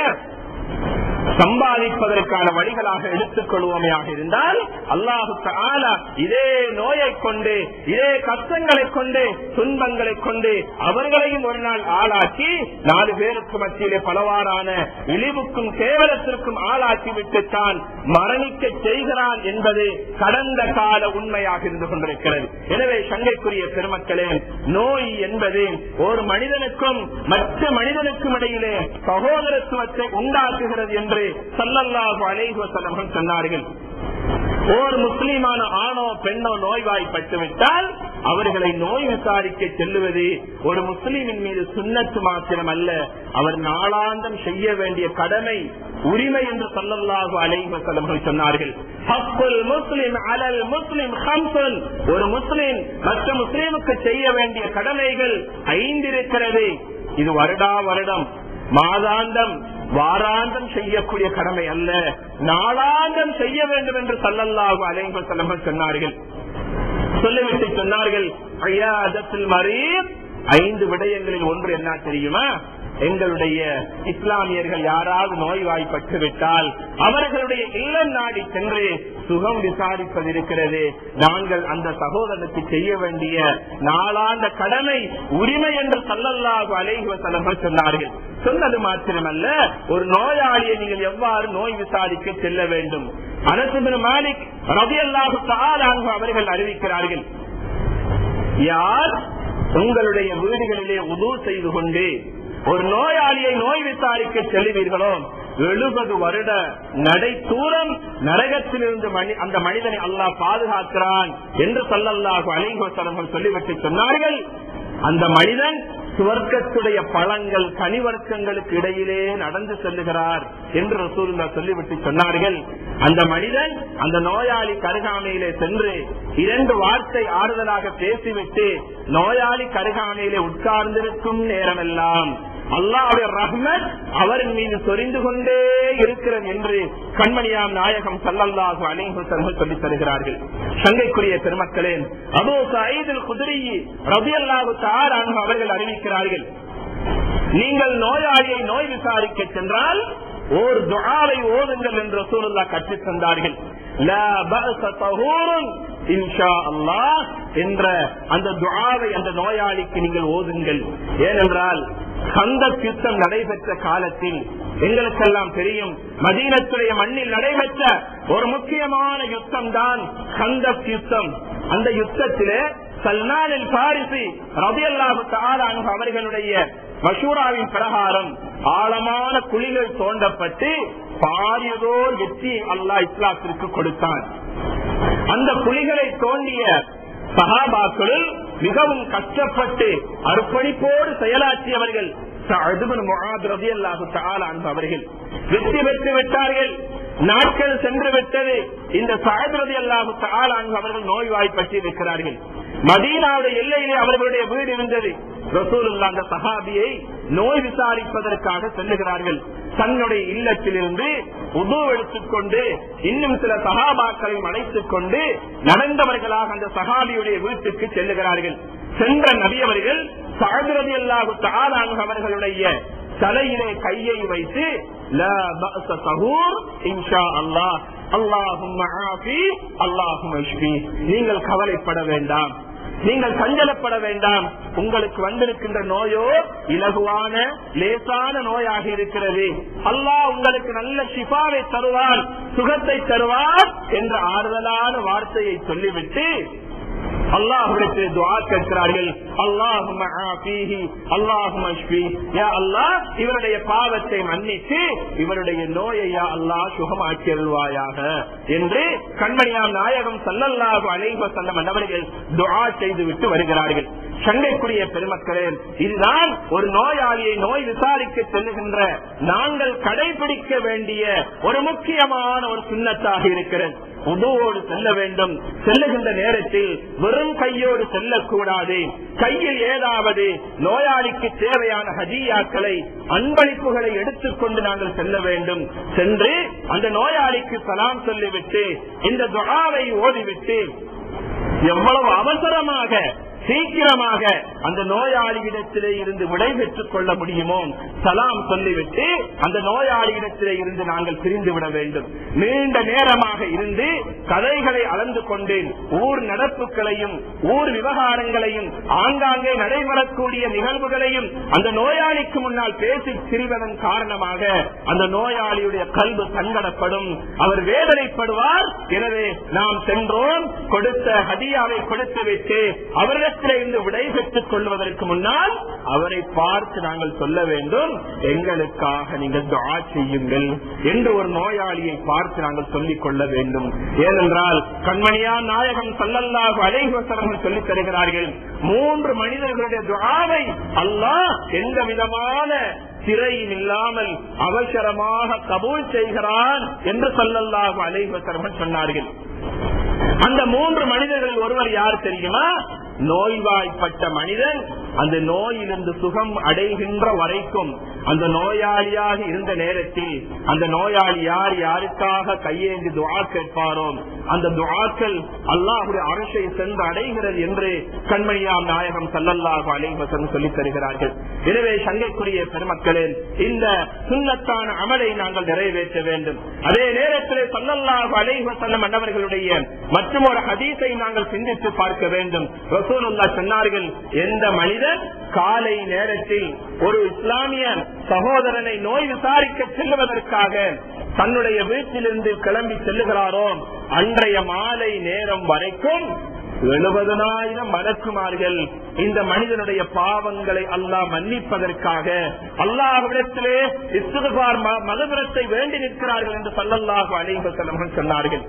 சம்பாதிப்பதற்கான வழிகளாக எடுத்துக் கொள்வோமையாக இருந்தால் அல்லாஹு தாலா இதே நோயை கொண்டு இதே கஷ்டங்களை கொண்டு துன்பங்களை கொண்டு அவர்களையும் ஒரு நாள் ஆளாக்கி நாலு பேருக்கு மத்தியிலே பலவாறான இழிவுக்கும் கேவலத்திற்கும் ஆளாக்கி விட்டுத்தான் மரணிக்க செய்கிறான் என்பது கடந்த கால உண்மையாக இருந்து கொண்டிருக்கிறது எனவே சங்கைக்குரிய பெருமக்களே நோய் என்பது ஒரு மனிதனுக்கும் மற்ற மனிதனுக்கும் இடையிலே சகோதரத்துவத்தை உண்டாக்குகிறது என்று சல்லல்லாஹு அலைஹி வஸல்லம் சொன்னார்கள் ஓர் முஸ்லிமான ஆணோ பெண்ணோ நோய்வாய்ப்பட்டு விட்டால் அவர்களை நோய் விசாரிக்க செல்லுவது ஒரு முஸ்லீமின் மீது சுண்ணத்து மாத்திரம் அல்ல அவர் நாளாந்தம் செய்ய வேண்டிய கடமை உரிமை என்று சொல்லல்லாஹு அலைவசலர்கள் சொன்னார்கள் முஸ்லிம் அலல் முஸ்லிம் ஹம்சன் ஒரு முஸ்லிம் மற்ற முஸ்லீமுக்கு செய்ய வேண்டிய கடமைகள் ஐந்து இருக்கிறது இது வருடா வருடம் மாதாந்தம் வாராந்தம் செய்யக்கூடிய கடமை அல்ல நாளாந்தம் செய்ய வேண்டும் என்று சல்லல்லாஹு அலைவ செல்லங்கள் சொன்னார்கள் சொல்லிவிட்டு சொன்னார்கள் ஐயாதத்தில் மரீப் ஐந்து விடயங்களில் ஒன்று என்ன தெரியுமா எங்களுடைய இஸ்லாமியர்கள் யாராவது நோய்வாய்ப்பட்டு விட்டால் அவர்களுடைய இல்லம் நாடி சென்று சுகம் விசாரிப்பது இருக்கிறது நாங்கள் அந்த சகோதரனுக்கு செய்ய வேண்டிய நாளாந்த கடமை உரிமை என்று சல்லல்லாஹு அலைஹி செலவர்கள் சொன்னார்கள் சொன்னது மாத்திரமல்ல ஒரு நோயாளியை நீங்கள் எவ்வாறு நோய் விசாரிக்க செல்ல வேண்டும் அனசுபின் மாலிக் ரவி அல்லாஹு அவர்கள் அறிவிக்கிறார்கள் யார் உங்களுடைய வீடுகளிலே உதவு செய்து கொண்டு ஒரு நோயாளியை நோய் விசாரிக்க செல்லுவீர்களோ எழுபது வருட நடை தூரம் நரகத்திலிருந்து அந்த மனிதனை அல்லாஹ் பாதுகாக்கிறான் என்று சொல்லல்லாஹு அலைஹோசலங்கள் சொல்லிவிட்டு சொன்னார்கள் அந்த மனிதன் சுவர்க்கத்துடைய பழங்கள் கனிவர்க்கங்களுக்கு இடையிலே நடந்து செல்லுகிறார் என்று ரசூல்லா சொல்லிவிட்டு சொன்னார்கள் அந்த மனிதன் அந்த நோயாளி கருகாமையிலே சென்று இரண்டு வார்த்தை ஆறுதலாக பேசிவிட்டு நோயாளி கருகாமையிலே உட்கார்ந்திருக்கும் நேரமெல்லாம் அல்லாவுடைய ரஹ்மத் அவரின் மீது சொரிந்து கொண்டே இருக்கிறது என்று கண்மணியாம் நாயகம் சல்லல்லாஹு அலிஹசர்கள் சொல்லித் தருகிறார்கள் சங்கைக்குரிய பெருமக்களே அபோ சயீதில் குதிரை ரபி அல்லாஹு தாரானு அவர்கள் அறிவிக்கிறார்கள் நீங்கள் நோயாளியை நோய் விசாரிக்க சென்றால் ஓர் துஆவை ஓதுங்கள் என்று ரசூலுல்லா கற்றுத் தந்தார்கள் லா பஅஸ தஹூருன் இன்ஷா அல்லாஹ் என்ற அந்த துஆவை அந்த நோயாளிக்கு நீங்கள் ஓதுங்கள் ஏனென்றால் கந்த யுத்தம் நடைபெற்ற காலத்தில் எங்களுக்கெல்லாம் தெரியும் மதீனத்துடைய மண்ணில் நடைபெற்ற ஒரு முக்கியமான யுத்தம் தான் கந்த யுத்தம் அந்த யுத்தத்திலே சல்மானின் பாரிசி ரபி அல்லாஹு அவர்களுடைய மஷூராவின் பிரகாரம் ஆழமான குழிகள் தோண்டப்பட்டு பாரியதோர் வெற்றி அல்லாஹ் இஸ்லாத்திற்கு கொடுத்தான் அந்த குழிகளை தோண்டிய சகாபாக்களில் மிகவும் கஷ்டப்பட்டு அர்ப்பணிப்போடு செயலாற்றியவர்கள் அவர்கள் வெற்றி பெற்று விட்டார்கள் நாட்கள் சென்று விட்டது இந்த சாயபிரதி அல்லாஹு தாலான் அவர்கள் நோய்வாய்ப்பட்டு இருக்கிறார்கள் மதீனாவுடைய எல்லையிலே அவர்களுடைய வீடு இருந்தது ரசூலுல்லா அந்த சஹாபியை நோய் விசாரிப்பதற்காக செல்லுகிறார்கள் தன்னுடைய இல்லத்திலிருந்து உது எடுத்துக்கொண்டு இன்னும் சில சகாபாக்களையும் அழைத்துக் கொண்டு நடந்தவர்களாக அந்த சகாபியுடைய வீட்டுக்கு செல்லுகிறார்கள் சென்ற நபி அவர்கள் சாகுரதி அல்லாஹு தாலான் அவர்களுடைய தலையிலே கையை வைத்து நீங்கள் கவலைப்பட வேண்டாம் நீங்கள் சஞ்சலப்பட வேண்டாம் உங்களுக்கு வந்திருக்கின்ற நோயோ இலகுவான லேசான நோயாக இருக்கிறது அல்லாஹ் உங்களுக்கு நல்ல ஷிஃபாவை தருவார் சுகத்தை தருவார் என்ற ஆறுதலான வார்த்தையை சொல்லிவிட்டு அல்லாஹுடைய துவா கேட்கிறார்கள் அல்லாஹும் அல்லாஹும் இவருடைய பாவத்தை மன்னித்து இவருடைய நோயை அல்லாஹ் சுகமாக்கி அருள்வாயாக என்று கண்மணியாம் நாயகம் சல்லல்லாஹு அலைவ செல்லம் அவர்கள் துவா செய்து விட்டு வருகிறார்கள் சண்டைக்குரிய பெருமக்களே இதுதான் ஒரு நோயாளியை நோய் விசாரிக்க செல்லுகின்ற நாங்கள் கடைபிடிக்க வேண்டிய ஒரு முக்கியமான ஒரு சுண்ணத்தாக இருக்கிறது உதவோடு செல்ல வேண்டும் செல்லுகின்ற நேரத்தில் வெறும் கையோடு செல்லக்கூடாது கையில் ஏதாவது நோயாளிக்கு தேவையான ஹதியாக்களை அன்பளிப்புகளை எடுத்துக்கொண்டு நாங்கள் செல்ல வேண்டும் சென்று அந்த நோயாளிக்கு சலாம் சொல்லிவிட்டு இந்த துகாவை ஓதிவிட்டு எவ்வளவு அவசரமாக சீக்கிரமாக அந்த நோயாளியிடத்திலே இருந்து விடை பெற்றுக் கொள்ள முடியுமோ சலாம் சொல்லிவிட்டு அந்த நோயாளியிடத்திலே இருந்து நாங்கள் பிரிந்து விட வேண்டும் நீண்ட நேரமாக இருந்து கதைகளை அளந்து கொண்டு ஊர் நடப்புகளையும் ஊர் விவகாரங்களையும் ஆங்காங்கே நடைபெறக்கூடிய நிகழ்வுகளையும் அந்த நோயாளிக்கு முன்னால் பேசி திரிவதன் காரணமாக அந்த நோயாளியுடைய கல்வி சங்கடப்படும் அவர் வேதனைப்படுவார் எனவே நாம் சென்றோம் கொடுத்த ஹதியாவை கொடுத்து விட்டு அவரிடத்திலே இருந்து விடை பெற்றுக் கொள்வதற்கு முன்னால் அவரை பார்த்து நாங்கள் சொல்ல வேண்டும் எங்களுக்காக நீங்கள் துஆ செய்யுங்கள் என்று ஒரு நோயாளியை பார்த்து நாங்கள் சொல்லிக் கொள்ள வேண்டும் ஏனென்றால் கண்மணியா நாயகம் சல்லல்லாஹு அலைஹி வஸல்லம் சொல்லித் தருகிறார்கள் மூன்று மனிதர்களுடைய துஆவை அல்லாஹ் எந்த விதமான திரையும் இல்லாமல் அவசரமாக கபூல் செய்கிறான் என்று சொல்லல்லாஹு அலைஹி வஸல்லம் சொன்னார்கள் அந்த மூன்று மனிதர்கள் ஒருவர் யார் தெரியுமா நோய்வாய்ப்பட்ட மனிதன் அந்த நோயிலிருந்து சுகம் அடைகின்ற வரைக்கும் அந்த நோயாளியாக இருந்த நேரத்தில் அந்த நோயாளி யார் யாருக்காக கையேந்தி துவா கேட்பாரோ அந்த துவாக்கள் அல்லாஹுடைய அரசை சென்று அடைகிறது என்று கண்மணியாம் நாயகம் சல்லல்லாஹு அலைவசன் சொல்லித் தருகிறார்கள் எனவே சங்கைக்குரிய பெருமக்களே இந்த சுண்ணத்தான அமலை நாங்கள் நிறைவேற்ற வேண்டும் அதே நேரத்தில் சல்லல்லாஹு அலைவசல்லம் அன்னவர்களுடைய மற்றும் ஒரு ஹதீஸை நாங்கள் சிந்தித்து பார்க்க வேண்டும் ரசூலுல்லா சொன்னார்கள் எந்த மனிதன் காலை நேரத்தில் ஒரு இஸ்லாமிய சகோதரனை நோய் விசாரிக்க செல்லுவதற்காக தன்னுடைய வீட்டிலிருந்து கிளம்பி செல்லுகிறாரோ அன்றைய மாலை நேரம் வரைக்கும் எழுபதனாயிரம் மலக்குமார்கள் இந்த மனிதனுடைய பாவங்களை அல்லாஹ் மன்னிப்பதற்காக அல்லாஹ்விடத்திலே இஸ்துகார் மதுபுரத்தை வேண்டி நிற்கிறார்கள் என்று சல்லல்லாஹு அலைவசலமன் சொன்னார்கள்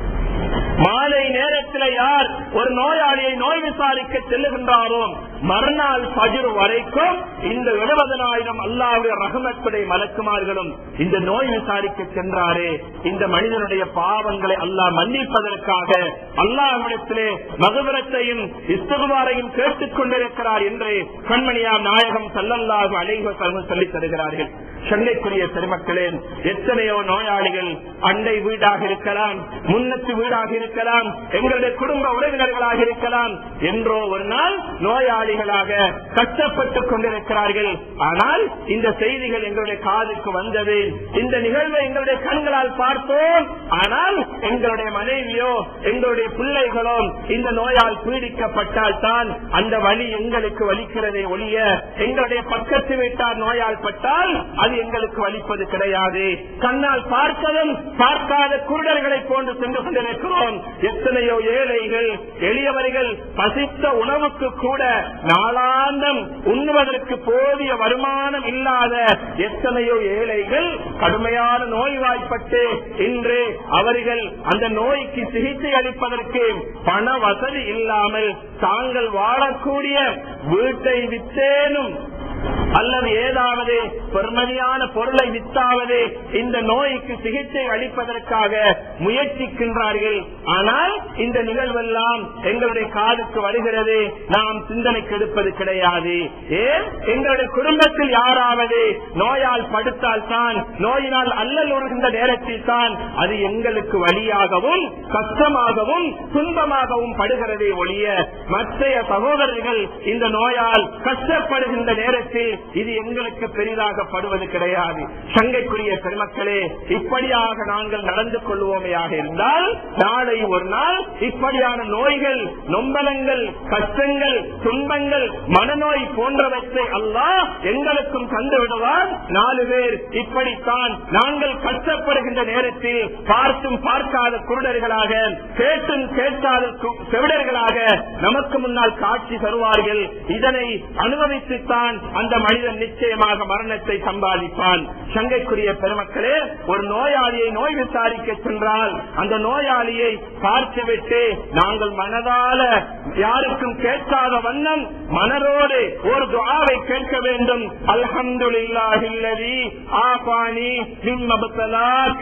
மாலை நேரத்தில் யார் ஒரு நோயாளியை நோய் விசாரிக்க செல்லுகின்றாரோ மறுநாள் பஜிர் வரைக்கும் இந்த எழுபதனாயிரம் அல்லாவுடைய ரகமத்துடைய மலக்குமார்களும் இந்த நோய் விசாரிக்க சென்றாரே இந்த மனிதனுடைய பாவங்களை அல்லாஹ் மன்னிப்பதற்காக அல்லாஹ்விடத்திலே மகுபரத்தையும் இஸ்தகுவாரையும் கேட்டுக் கொண்டிருக்கிறார் என்று கண்மணியார் நாயகம் சல்லல்லாஹு அலைவ சொல்லித் தருகிறார்கள் சென்னைக்குரிய பெருமக்களே எத்தனையோ நோயாளிகள் அண்டை வீடாக இருக்கலாம் முன்னத்து வீடாக இருக்கலாம் எங்களுடைய குடும்ப உறவினர்களாக இருக்கலாம் என்றோ ஒரு நாள் நோயாளிகளாக கஷ்டப்பட்டுக் கொண்டிருக்கிறார்கள் ஆனால் இந்த செய்திகள் எங்களுடைய காதுக்கு வந்தது இந்த நிகழ்வை எங்களுடைய கண்களால் பார்த்தோம் ஆனால் எங்களுடைய மனைவியோ எங்களுடைய பிள்ளைகளோ இந்த நோயால் பீடிக்கப்பட்டால் தான் அந்த வழி எங்களுக்கு வலிக்கிறதை ஒழிய எங்களுடைய பக்கத்து வீட்டார் நோயால் பட்டால் அது எங்களுக்கு வலிப்பது கிடையாது கண்ணால் பார்த்ததும் பார்க்காத குருடர்களை போன்று சென்று கொண்டிருக்கிறோம் எத்தனையோ ஏழைகள் எளியவர்கள் பசித்த உணவுக்கு கூட நாளாந்தம் உண்ணுவதற்கு போதிய வருமானம் இல்லாத எத்தனையோ ஏழைகள் கடுமையான நோய்வாய்ப்பட்டு இன்று அவர்கள் அந்த நோய்க்கு சிகிச்சை அளிப்பதற்கு பண வசதி இல்லாமல் தாங்கள் வாழக்கூடிய வீட்டை வித்தேனும் அல்லது ஏதாவது பெருமதியான பொருளை வித்தாவது இந்த நோய்க்கு சிகிச்சை அளிப்பதற்காக முயற்சிக்கின்றார்கள் ஆனால் இந்த நிகழ்வெல்லாம் எங்களுடைய காதுக்கு வருகிறது நாம் சிந்தனைக்கு எடுப்பது கிடையாது ஏன் எங்களுடைய குடும்பத்தில் யாராவது நோயால் படுத்தால் தான் நோயினால் அல்லல் உருகின்ற நேரத்தில் தான் அது எங்களுக்கு வழியாகவும் கஷ்டமாகவும் துன்பமாகவும் படுகிறதே ஒழிய மற்றைய சகோதரர்கள் இந்த நோயால் கஷ்டப்படுகின்ற நேரத்தில் இது எங்களுக்கு பெரிதாக படுவது கிடையாது சங்கைக்குரிய பெருமக்களே இப்படியாக நாங்கள் நடந்து கொள்வோமையாக இருந்தால் நாளை ஒரு நாள் இப்படியான நோய்கள் நொம்பலங்கள் கஷ்டங்கள் துன்பங்கள் மனநோய் போன்றவற்றை அல்லாஹ் எங்களுக்கும் தந்து விடுவார் நாலு பேர் இப்படித்தான் நாங்கள் கஷ்டப்படுகின்ற நேரத்தில் பார்த்தும் பார்க்காத குருடர்களாக கேட்டும் கேட்காத செவிடர்களாக நமக்கு முன்னால் காட்சி தருவார்கள் இதனை அனுபவித்துத்தான் அந்த மனிதன் நிச்சயமாக மரணத்தை சம்பாதிப்பான் சங்கைக்குரிய பெருமக்களே ஒரு நோயாளியை நோய் விசாரிக்க சென்றால் அந்த நோயாளியை பார்த்துவிட்டு நாங்கள் மனதால யாருக்கும் கேட்காத வண்ணம் மனதோடு ஒரு துவாவை கேட்க வேண்டும் அல்ஹம்துலில்லாஹில்லதி ஆபானி மிம்மபத்தலாக்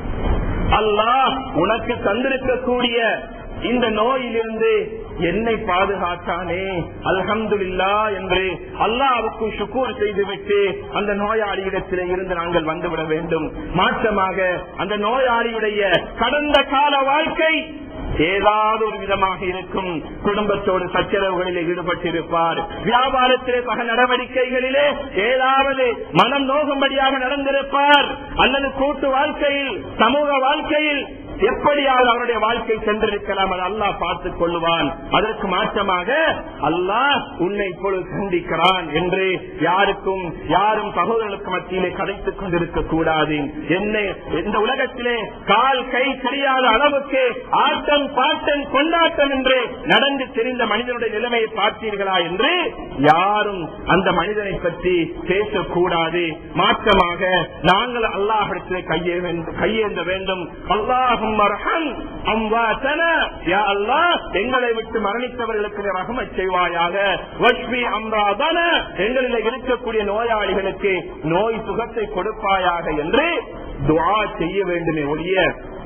அல்லாஹ் உனக்கு தந்திருக்கக்கூடிய இந்த நோயிலிருந்து என்னை பாதுகாத்தானே அல்ஹம்துல்லா என்று அல்லாவுக்கு சுக்கூர் செய்துவிட்டு அந்த நோயாளியிடத்திலே இருந்து நாங்கள் வந்துவிட வேண்டும் மாற்றமாக அந்த நோயாளியுடைய கடந்த கால வாழ்க்கை ஏதாவது ஒரு விதமாக இருக்கும் குடும்பத்தோடு சச்சரவுகளில் ஈடுபட்டிருப்பார் வியாபாரத்திலே சக நடவடிக்கைகளிலே ஏதாவது மனம் நோகும்படியாக நடந்திருப்பார் அல்லது கூட்டு வாழ்க்கையில் சமூக வாழ்க்கையில் எப்படியாவது அவருடைய வாழ்க்கை சென்றிருக்கலாம் அது அல்லாஹ் பார்த்துக் கொள்ளுவான் அதற்கு மாற்றமாக அல்லாஹ் உன்னை இப்பொழுது சந்திக்கிறான் என்று யாருக்கும் யாரும் சகோதரர்களுக்கு மத்தியிலே கதைத்துக் கொண்டிருக்க கூடாது என்னை இந்த உலகத்திலே கால் கை தெரியாத அளவுக்கு ஆட்டம் பாட்டம் கொண்டாட்டம் என்று நடந்து தெரிந்த மனிதனுடைய நிலைமையை பார்த்தீர்களா என்று யாரும் அந்த மனிதனை பற்றி பேசக்கூடாது மாற்றமாக நாங்கள் அல்லாஹிடத்திலே கையே கையேந்த வேண்டும் அல்லாஹும் அர்ஹம் அம்வாத்தன யா அல்லாஹ் எங்களை விட்டு மரணித்தவர்களுக்கு ரஹமத் செய்வாயாக வஷ்மி அம்ராதன எங்களில் இருக்கக்கூடிய நோயாளிகளுக்கு நோய் சுகத்தை கொடுப்பாயாக என்று துஆ செய்ய வேண்டுமே ஒழிய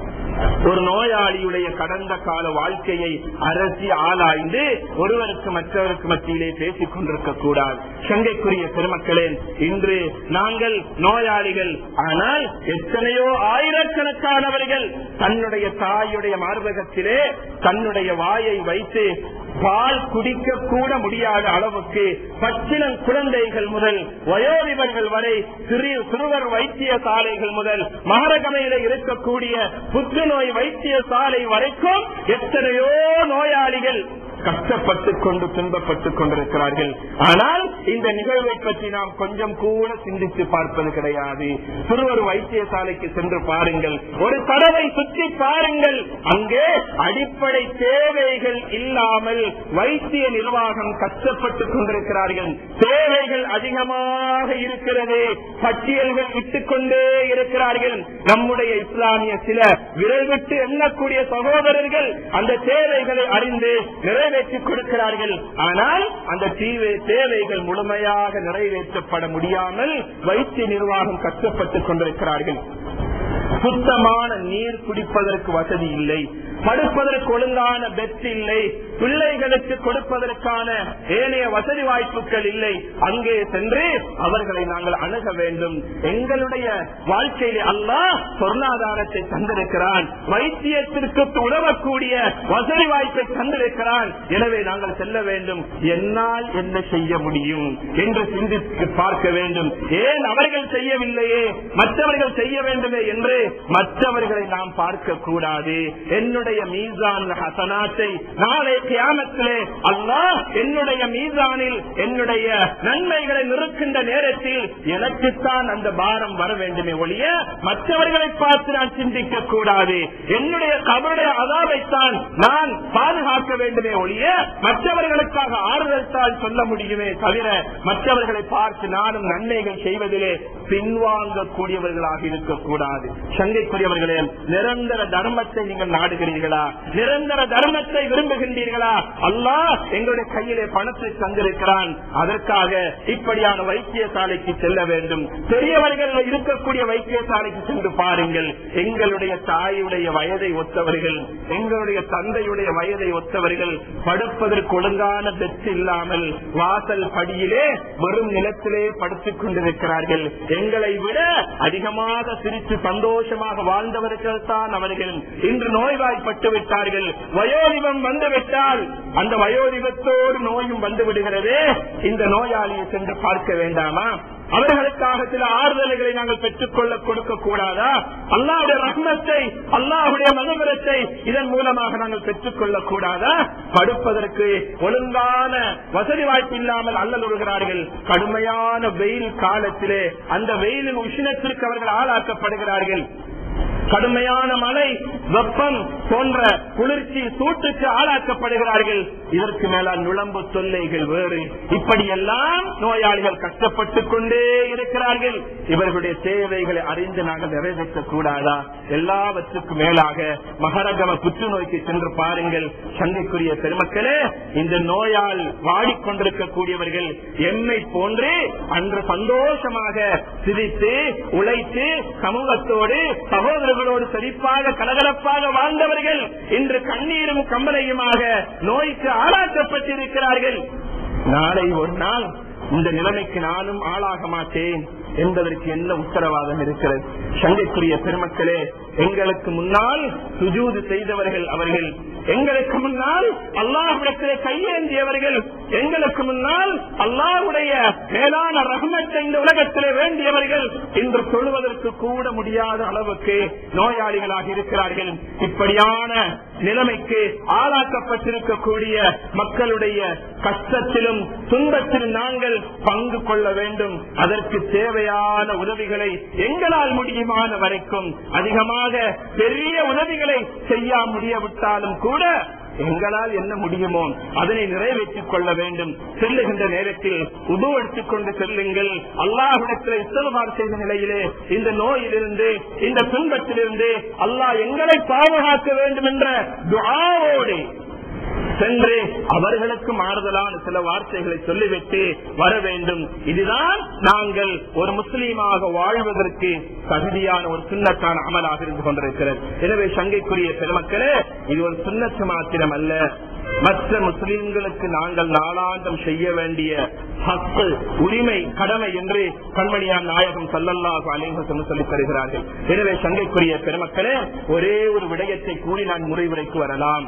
ஒரு நோயாளியுடைய கடந்த கால வாழ்க்கையை அரசி ஆளாய்ந்து ஒருவருக்கு மற்றவருக்கு மத்தியிலே பேசிக் கொண்டிருக்க கூடாது சங்கைக்குரிய பெருமக்களே இன்று நாங்கள் நோயாளிகள் ஆனால் எத்தனையோ ஆயிரக்கணக்கானவர்கள் தன்னுடைய தாயுடைய மார்பகத்திலே தன்னுடைய வாயை வைத்து பால் குடிக்க கூட முடியாத அளவுக்கு பச்சிளம் குழந்தைகள் முதல் வயோதிபர்கள் வரை சிறு சிறுவர் வைத்திய சாலைகள் முதல் மகரகமையில இருக்கக்கூடிய புற்றுநோய் வைத்திய சாலை வரைக்கும் எத்தனையோ நோயாளிகள் கஷ்டப்பட்டுக் கொண்டு துன்பப்பட்டுக் கொண்டிருக்கிறார்கள் ஆனால் இந்த நிகழ்வை பற்றி நாம் கொஞ்சம் கூட சிந்தித்து பார்ப்பது கிடையாது சிறுவர் வைத்தியசாலைக்கு சென்று பாருங்கள் ஒரு தடவை சுற்றி பாருங்கள் அங்கே அடிப்படை தேவைகள் இல்லாமல் வைத்திய நிர்வாகம் கஷ்டப்பட்டுக் கொண்டிருக்கிறார்கள் தேவைகள் அதிகமாக இருக்கிறது பட்டியல்கள் விட்டுக் கொண்டே இருக்கிறார்கள் நம்முடைய இஸ்லாமிய சில விரல் விட்டு எண்ணக்கூடிய சகோதரர்கள் அந்த தேவைகளை அறிந்து நிறைவேற்றி கொடுக்கிறார்கள் ஆனால் அந்த தீவை தேவைகள் முழுமையாக நிறைவேற்றப்பட முடியாமல் வைத்திய நிர்வாகம் கஷ்டப்பட்டுக் கொண்டிருக்கிறார்கள் சுத்தமான நீர் குடிப்பதற்கு வசதி இல்லை படுப்பதற்கு ஒழுங்கான பெட் இல்லை பிள்ளைகளுக்கு கொடுப்பதற்கான ஏனைய வசதி வாய்ப்புகள் இல்லை அங்கே சென்று அவர்களை நாங்கள் அணுக வேண்டும் எங்களுடைய வாழ்க்கையிலே அல்லாஹ் பொருளாதாரத்தை தந்திருக்கிறான் வைத்தியத்திற்கு உதவக்கூடிய வசதி வாய்ப்பை தந்திருக்கிறான் எனவே நாங்கள் செல்ல வேண்டும் என்னால் என்ன செய்ய முடியும் என்று சிந்தித்து பார்க்க வேண்டும் ஏன் அவர்கள் செய்யவில்லையே மற்றவர்கள் செய்ய வேண்டுமே என்று மற்றவர்களை நாம் பார்க்க கூடாது என்னுடைய மீசான் ஹசனாத்தை நாளை கியாமத்திலே அல்லாஹ் என்னுடைய மீசானில் என்னுடைய நன்மைகளை நிறுக்கின்ற நேரத்தில் எனக்குத்தான் அந்த பாரம் வர வேண்டுமே ஒழிய மற்றவர்களை பார்த்து நான் சிந்திக்க கூடாது என்னுடைய கபருடைய அதாவைத்தான் நான் பாதுகாக்க வேண்டுமே ஒழிய மற்றவர்களுக்காக ஆறுதல் தான் சொல்ல முடியுமே தவிர மற்றவர்களை பார்த்து நானும் நன்மைகள் செய்வதிலே பின்வாங்கக்கூடியவர்களாக இருக்கக்கூடாது சங்கைக்குரியவர்களே நிரந்தர தர்மத்தை நீங்கள் நாடுகிறீர்களா நிரந்தர தர்மத்தை விரும்புகின்றீர்களா அல்லாஹ் எங்களுடைய கையிலே பணத்தை தந்திருக்கிறான் அதற்காக இப்படியான வைத்தியசாலைக்கு செல்ல வேண்டும் பெரியவர்கள் இருக்கக்கூடிய வைத்தியசாலைக்கு சென்று பாருங்கள் எங்களுடைய தாயுடைய வயதை ஒத்தவர்கள் எங்களுடைய தந்தையுடைய வயதை ஒத்தவர்கள் படுப்பதற்கு ஒழுங்கான பெற்று இல்லாமல் வாசல் படியிலே வெறும் நிலத்திலே படுத்துக் கொண்டிருக்கிறார்கள் எங்களை விட அதிகமாக சிரித்து சந்தோஷமாக வாழ்ந்தவர்கள் தான் அவர்கள் இன்று நோய்வாய்ப்பட்டு விட்டார்கள் வயோதிபம் வந்துவிட்டால் அந்த வயோதிபத்தோடு நோயும் வந்து விடுகிறதே இந்த நோயாளியை சென்று பார்க்க வேண்டாமா அவர்களுக்காக சில ஆறுதல்களை நாங்கள் பெற்றுக் கொள்ள கொடுக்க கூடாதா அல்லாவுடைய ரஹ்மத்தை அல்லாஹுடைய மனபலத்தை இதன் மூலமாக நாங்கள் பெற்றுக் கொள்ள கூடாதா படுப்பதற்கு ஒழுங்கான வசதி வாய்ப்பு இல்லாமல் அல்லல் விடுகிறார்கள் கடுமையான வெயில் காலத்திலே அந்த வெயிலின் உஷ்ணத்திற்கு அவர்கள் ஆளாக்கப்படுகிறார்கள் கடுமையான மழை வெப்பம் போன்ற குளிர்ச்சி சூட்டுக்கு ஆளாக்கப்படுகிறார்கள் இதற்கு மேலால் நுழம்பு தொல்லைகள் வேறு இப்படியெல்லாம் நோயாளிகள் கஷ்டப்பட்டுக் கொண்டே இருக்கிறார்கள் இவர்களுடைய தேவைகளை அறிந்து நாங்கள் நிறைவேற்ற கூடாதா எல்லாவற்றுக்கும் மேலாக மகரகம புற்றுநோய்க்கு சென்று பாருங்கள் சங்கைக்குரிய பெருமக்களே இந்த நோயால் வாடிக்கொண்டிருக்கக்கூடியவர்கள் எம்மை போன்று அன்று சந்தோஷமாக சிரித்து உழைத்து சமூகத்தோடு சகோதரர்களோடு செழிப்பாக கலகலப்பாக வாழ்ந்தவர்கள் இன்று கண்ணீரும் கம்பளையுமாக நோய்க்கு ஆளாக்கப்பட்டிருக்கிறார்கள் நாளை ஒரு நாள் இந்த நிலைமைக்கு நானும் ஆளாக மாட்டேன் என்பதற்கு என்ன உத்தரவாதம் இருக்கிறது சங்கைக்குரிய பெருமக்களே எங்களுக்கு முன்னால் சுஜூது செய்தவர்கள் அவர்கள் எங்களுக்கு முன்னால் அல்லாஹ்விடத்திலே கையேந்தியவர்கள் எங்களுக்கு முன்னால் அல்லாஹ்வுடைய மேலான ரஹமத்தை இந்த உலகத்திலே வேண்டியவர்கள் இன்று சொல்வதற்கு கூட முடியாத அளவுக்கு நோயாளிகளாக இருக்கிறார்கள் இப்படியான நிலைமைக்கு ஆளாக்கப்பட்டிருக்கக்கூடிய மக்களுடைய கஷ்டத்திலும் துன்பத்திலும் நாங்கள் பங்கு கொள்ள வேண்டும் அதற்கு தேவையான உதவிகளை எங்களால் முடியுமான வரைக்கும் அதிகமாக பெரிய உதவிகளை செய்ய முடியவிட்டாலும் கூட எங்களால் என்ன முடியுமோ அதனை நிறைவேற்றிக் கொள்ள வேண்டும் செல்லுகின்ற நேரத்தில் உது எடுத்துக் கொண்டு செல்லுங்கள் அல்லாஹிடத்தில் இஸ்தலமார் செய்த நிலையிலே இந்த நோயிலிருந்து இந்த துன்பத்திலிருந்து அல்லாஹ் எங்களை பாதுகாக்க வேண்டும் என்ற துஆவோடு சென்று அவர்களுக்கு மாறுதலான சில வார்த்தைகளை சொல்லிவிட்டு வர வேண்டும் இதுதான் நாங்கள் ஒரு முஸ்லீமாக வாழ்வதற்கு தகுதியான ஒரு சுண்ணத்தான அமலாக இருந்து கொண்டிருக்கிறது எனவே சங்கைக்குரிய பெருமக்களே இது ஒரு சுண்ணத்து மாத்திரம் அல்ல மற்ற முஸ்லிம்களுக்கு நாங்கள் நாளாந்தம் செய்ய வேண்டிய ஹக்கு உரிமை கடமை என்று கண்மணியார் நாயகம் சல்லல்லாஹு அலேஹசம் சொல்லித் தருகிறார்கள் எனவே சங்கைக்குரிய பெருமக்களே ஒரே ஒரு விடயத்தை கூறி நான் முறைவுரைக்கு வரலாம்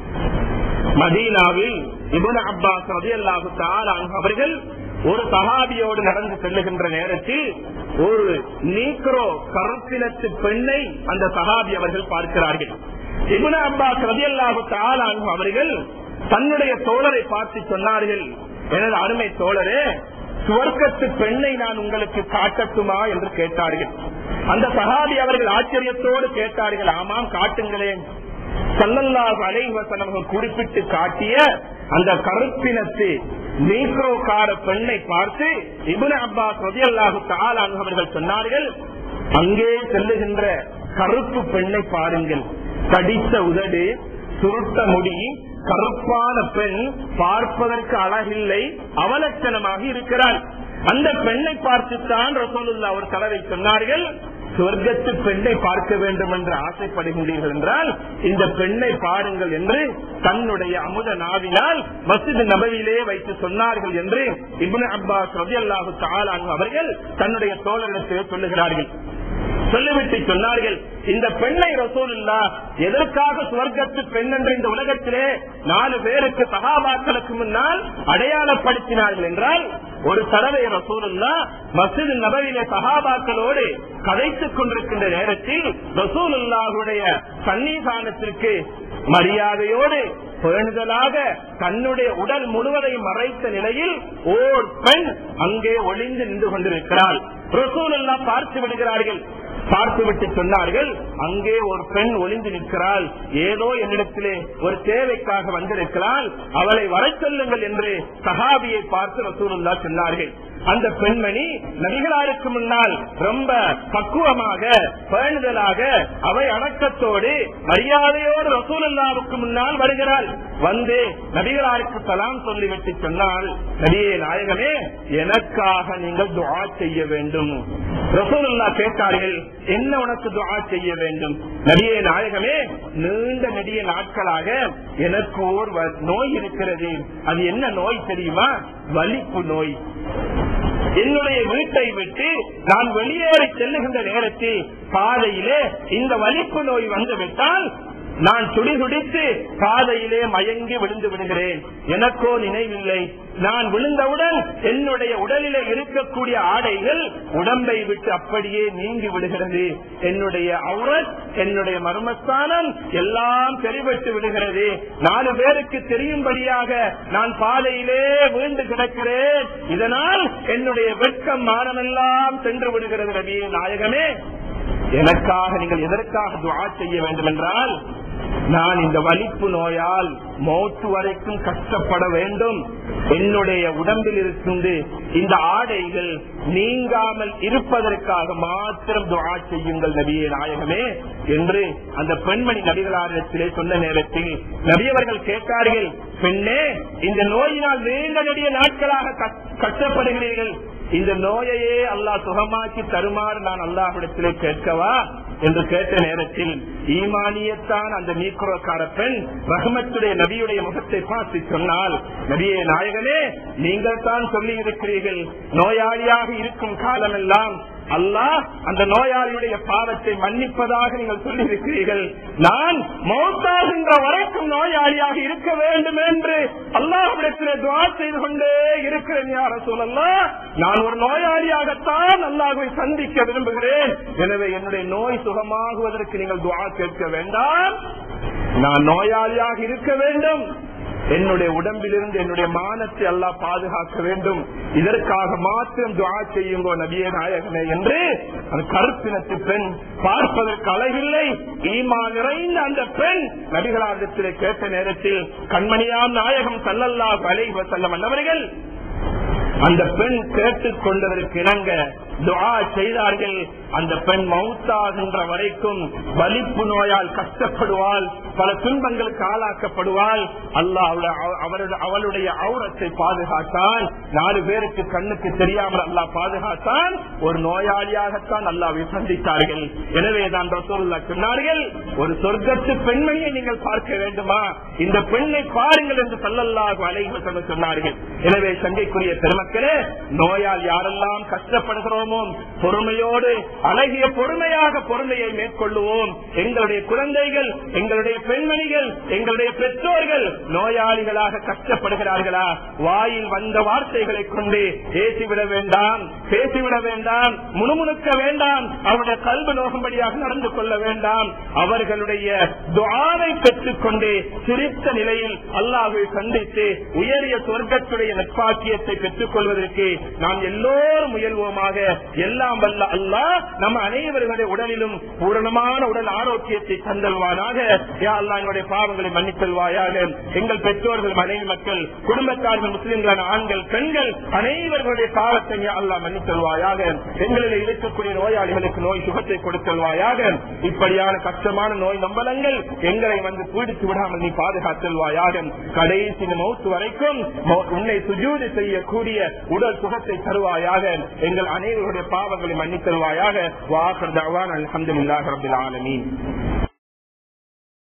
மதீனாவில் இபுன் அப்பாஸ் ரதியல்லாஹு தஆலா அவர்கள் ஒரு சஹாபியோடு நடந்து செல்லுகின்ற நேரத்தில் ஒரு நீக்ரோ கருத்தினத்து பெண்ணை அந்த சஹாபி அவர்கள் பார்க்கிறார்கள் இபுன் அப்பாஸ் ரதியல்லாஹு தஆலா அவர்கள் தன்னுடைய தோழரை பார்த்து சொன்னார்கள் எனது அருமை தோழரே சுவர்க்கத்து பெண்ணை நான் உங்களுக்கு காட்டட்டுமா என்று கேட்டார்கள் அந்த சஹாபி அவர்கள் ஆச்சரியத்தோடு கேட்டார்கள் ஆமாம் காட்டுங்களேன் சல்லல்லாஹு அலைஹி வஸல்லம் குறிப்பிட்டு காட்டிய அந்த கருப்பினத்து நீக்ரோக்கார பெண்ணை பார்த்து இபுன் அப்பாஸ் ரதியல்லாஹு தஆலா அவர்கள் சொன்னார்கள் அங்கே செல்லுகின்ற கருப்பு பெண்ணை பாருங்கள் தடித்த உதடு சுருட்ட முடி கருப்பான பெண் பார்ப்பதற்கு அழகில்லை அவலட்சணமாக இருக்கிறாள் அந்த பெண்ணை பார்த்துத்தான் ரசோலுல்லா ஒரு கலவை சொன்னார்கள் சொர்க்கத்து பெண்ணை பார்க்க வேண்டும் என்று ஆசைப்படுகின்றீர்கள் என்றால் இந்த பெண்ணை பாருங்கள் என்று தன்னுடைய அமுத நாவினால் மசித் நபவியிலே வைத்து சொன்னார்கள் என்று இப்னு அப்பாஸ் ரவி அல்லாஹு அவர்கள் தன்னுடைய தோழரிடத்தில் சொல்லுகிறார்கள் சொல்லிவிட்டு சொன்னார்கள் இந்த பெண்ணை ரசூலுல்லா எதற்காக சுவர்க்கத்து பெண் என்று இந்த உலகத்திலே நாலு பேருக்கு சகாபாக்களுக்கு முன்னால் அடையாளப்படுத்தினார்கள் என்றால் ஒரு தடவை ரசூலுல்லா மசித் நபவிலே சகாபாக்களோடு கதைத்துக் கொண்டிருக்கின்ற நேரத்தில் ரசூலுல்லாவுடைய சன்னிதானத்திற்கு மரியாதையோடு பேணுதலாக தன்னுடைய உடல் முழுவதை மறைத்த நிலையில் ஓர் பெண் அங்கே ஒளிந்து நின்று கொண்டிருக்கிறாள் ரசூலுல்லா பார்த்து விடுகிறார்கள் பார்த்துவிட்டு சொன்னார்கள் அங்கே ஒரு பெண் ஒளிந்து நிற்கிறாள் ஏதோ என்னிடத்திலே ஒரு தேவைக்காக வந்திருக்கிறாள் அவளை வர சொல்லுங்கள் என்று சஹாபியை பார்த்து ரசூலுல்லா சொன்னார்கள் அந்த பெண்மணி நபிகளாருக்கு முன்னால் ரொம்ப பக்குவமாக பேணுதலாக அவை அடக்கத்தோடு மரியாதையோடு ரசூலுல்லாவுக்கு முன்னால் வருகிறாள் வந்து நபிகளாருக்கு சலாம் சொல்லிவிட்டு சொன்னால் நபியே நாயகமே எனக்காக நீங்கள் துவா செய்ய வேண்டும் ரசூலுல்லா கேட்டார்கள் என்ன உனக்கு துவா செய்ய வேண்டும் நபியே நாயகமே நீண்ட நெடிய நாட்களாக எனக்கு ஓர் வ- நோய் இருக்கிறது அது என்ன நோய் தெரியுமா வலிப்பு நோய் என்னுடைய வீட்டை விட்டு நான் வெளியேறி செல்லுகின்ற நேரத்தில் பாதையிலே இந்த வலிப்பு நோய் வந்துவிட்டால் நான் துடிதுடித்து பாதையிலே மயங்கி விழுந்து விடுகிறேன் எனக்கோ நினைவில்லை நான் விழுந்தவுடன் என்னுடைய உடலிலே இருக்கக்கூடிய ஆடைகள் உடம்பை விட்டு அப்படியே நீங்கி விடுகிறது என்னுடைய அவுரத் என்னுடைய மர்மஸ்தானம் எல்லாம் தெரிவித்து விடுகிறது நாலு பேருக்கு தெரியும்படியாக நான் பாதையிலே வீண்டு கிடக்கிறேன் இதனால் என்னுடைய வெட்கம் மானமெல்லாம் சென்று விடுகிறது ரவியே நாயகமே எனக்காக நீங்கள் எதற்காக துவா செய்ய வேண்டும் என்றால் நான் இந்த வலிப்பு நோயால் மௌத்து வரைக்கும் கஷ்டப்பட வேண்டும் என்னுடைய உடம்பில் இருந்து இந்த ஆடைகள் நீங்காமல் இருப்பதற்காக மாத்திரம் துவா செய்யுங்கள் நபியே நாயகமே என்று அந்த பெண்மணி நபிகளாரிடத்திலே சொன்ன நேரத்தில் நபியவர்கள் கேட்டார்கள் பெண்ணே இந்த நோயினால் நீண்ட நெடிய நாட்களாக கஷ்- கஷ்டப்படுகிறீர்கள் இந்த நோயையே அல்லாஹ் சுகமாக்கி தருமாறு நான் அல்லாஹ்விடத்திலே கேட்கவா என்று கேட்ட நேரத்தில் ஈமானியத்தான் அந்த நீக்குறக்கார பெண் ரஹமத்துடைய நபியுடைய முகத்தை பார்த்து சொன்னால் நபியே நாயகனே நீங்கள் தான் சொல்லி இருக்கிறீர்கள் நோயாளியாக இருக்கும் காலமெல்லாம் அல்லாஹ் அந்த நோயாளியுடைய பாவத்தை மன்னிப்பதாக நீங்கள் சொல்லியிருக்கிறீர்கள் நான் மௌத்தாகின்ற வரைக்கும் நோயாளியாக இருக்க வேண்டும் என்று அல்லாஹ்விடத்திலே துவா செய்து கொண்டே இருக்கிறேன் யார சொல்லலாம் நான் ஒரு நோயாளியாகத்தான் அல்லாஹை சந்திக்க விரும்புகிறேன் எனவே என்னுடைய நோய் சுகமாகுவதற்கு நீங்கள் துவா கேட்க வேண்டாம் நான் நோயாளியாக இருக்க வேண்டும் என்னுடைய உடம்பிலிருந்து என்னுடைய மானத்தை அல்லாஹ் பாதுகாக்க வேண்டும் இதற்காக மாத்திரம் துவா செய்யுங்கோ நபியே நாயகனே என்று அந்த கருப்பினத்து பெண் பார்ப்பதற்கு அழகில்லை ஈமா நிறைந்த அந்த பெண் நபிகளாரிடத்திலே கேட்ட நேரத்தில் கண்மணியாம் நாயகம் சல்லல்லாஹு அலைஹி வஸல்லம் அன்னவர்கள் அந்த பெண் கேட்டுக் கொண்டதற்கு இணங்க துஆ செய்தார்கள் அந்த பெண் மௌத்தாகின்ற வரைக்கும் வலிப்பு நோயால் கஷ்டப்படுவாள் பல துன்பங்களுக்கு ஆளாக்கப்படுவாள் அல்லாஹ் அவள- அவருடைய- அவளுடைய அவுரத்தை பாதுகாத்தான் நாலு பேருக்கு கண்ணுக்கு தெரியாமல் அல்லாஹ் பாதுகாத்தான் ஒரு நோயாளியாகத்தான் அல்லாவை சந்தித்தார்கள் எனவே தான் ரசூலுல்லாஹ் சொன்னார்கள் ஒரு சொர்க்கத்து பெண்மணியை நீங்கள் பார்க்க வேண்டுமா இந்த பெண்ணை பாருங்கள் என்று சல்லல்லாஹு அலைஹி வஸல்லம் சொன்னார்கள் எனவே சங்கைக்குரிய பெருமக்களே நோயால் யாரெல்லாம் கஷ்டப்படுகிறோமோ பொறுமையோடு அழகிய பொறுமையாக பொறுமையை மேற்கொள்ளுவோம் எங்களுடைய குழந்தைகள் எங்களுடைய பெண்மணிகள் எங்களுடைய பெற்றோர்கள் நோயாளிகளாக கஷ்டப்படுகிறார்களா வாயில் வந்த வார்த்தைகளை கொண்டு பேசிவிட வேண்டாம் பேசிவிட வேண்டாம் முணுமுணுக்க வேண்டாம் அவருடைய கல்வி நோகும்படியாக நடந்து கொள்ள வேண்டாம் அவர்களுடைய துவாவை பெற்றுக் கொண்டு சிரித்த நிலையில் அல்லாஹை சந்தித்து உயரிய சொர்க்கத்துடைய நட்பாக்கியத்தை பெற்றுக் கொள்வதற்கு நாம் எல்லோரும் முயல்வோமாக எல்லாம் வல்ல அல்லாஹ் நம்ம அனைவர்களுடைய உடலிலும் பூரணமான உடல் ஆரோக்கியத்தை தந்தல்வானாக யா அல்லாஹ் எங்களுடைய பாவங்களை மன்னித்தல்வாயாக எங்கள் பெற்றோர்கள் மனைவி மக்கள் குடும்பத்தார்கள் முஸ்லிம்களான ஆண்கள் பெண்கள் அனைவர்களுடைய பாவத்தை யா அல்லாஹ் மன்னித்தல்வாயாக எங்களில் இருக்கக்கூடிய நோயாளிகளுக்கு நோய் சுகத்தை கொடுத்தல்வாயாக இப்படியான கஷ்டமான நோய் நம்பலங்கள் எங்களை வந்து பீடித்து விடாமல் நீ பாதுகாத்தல்வாயாக கடைசி மௌத்து வரைக்கும் மௌ- உன்னை சுஜூதி செய்யக்கூடிய உடல் சுகத்தை தருவாயாக எங்கள் அனைவருடைய பாவங்களை மன்னித்தல்வாயாக வாசர் தவான் அலமதுல்லாஹ் ரபில் ஆலமீன்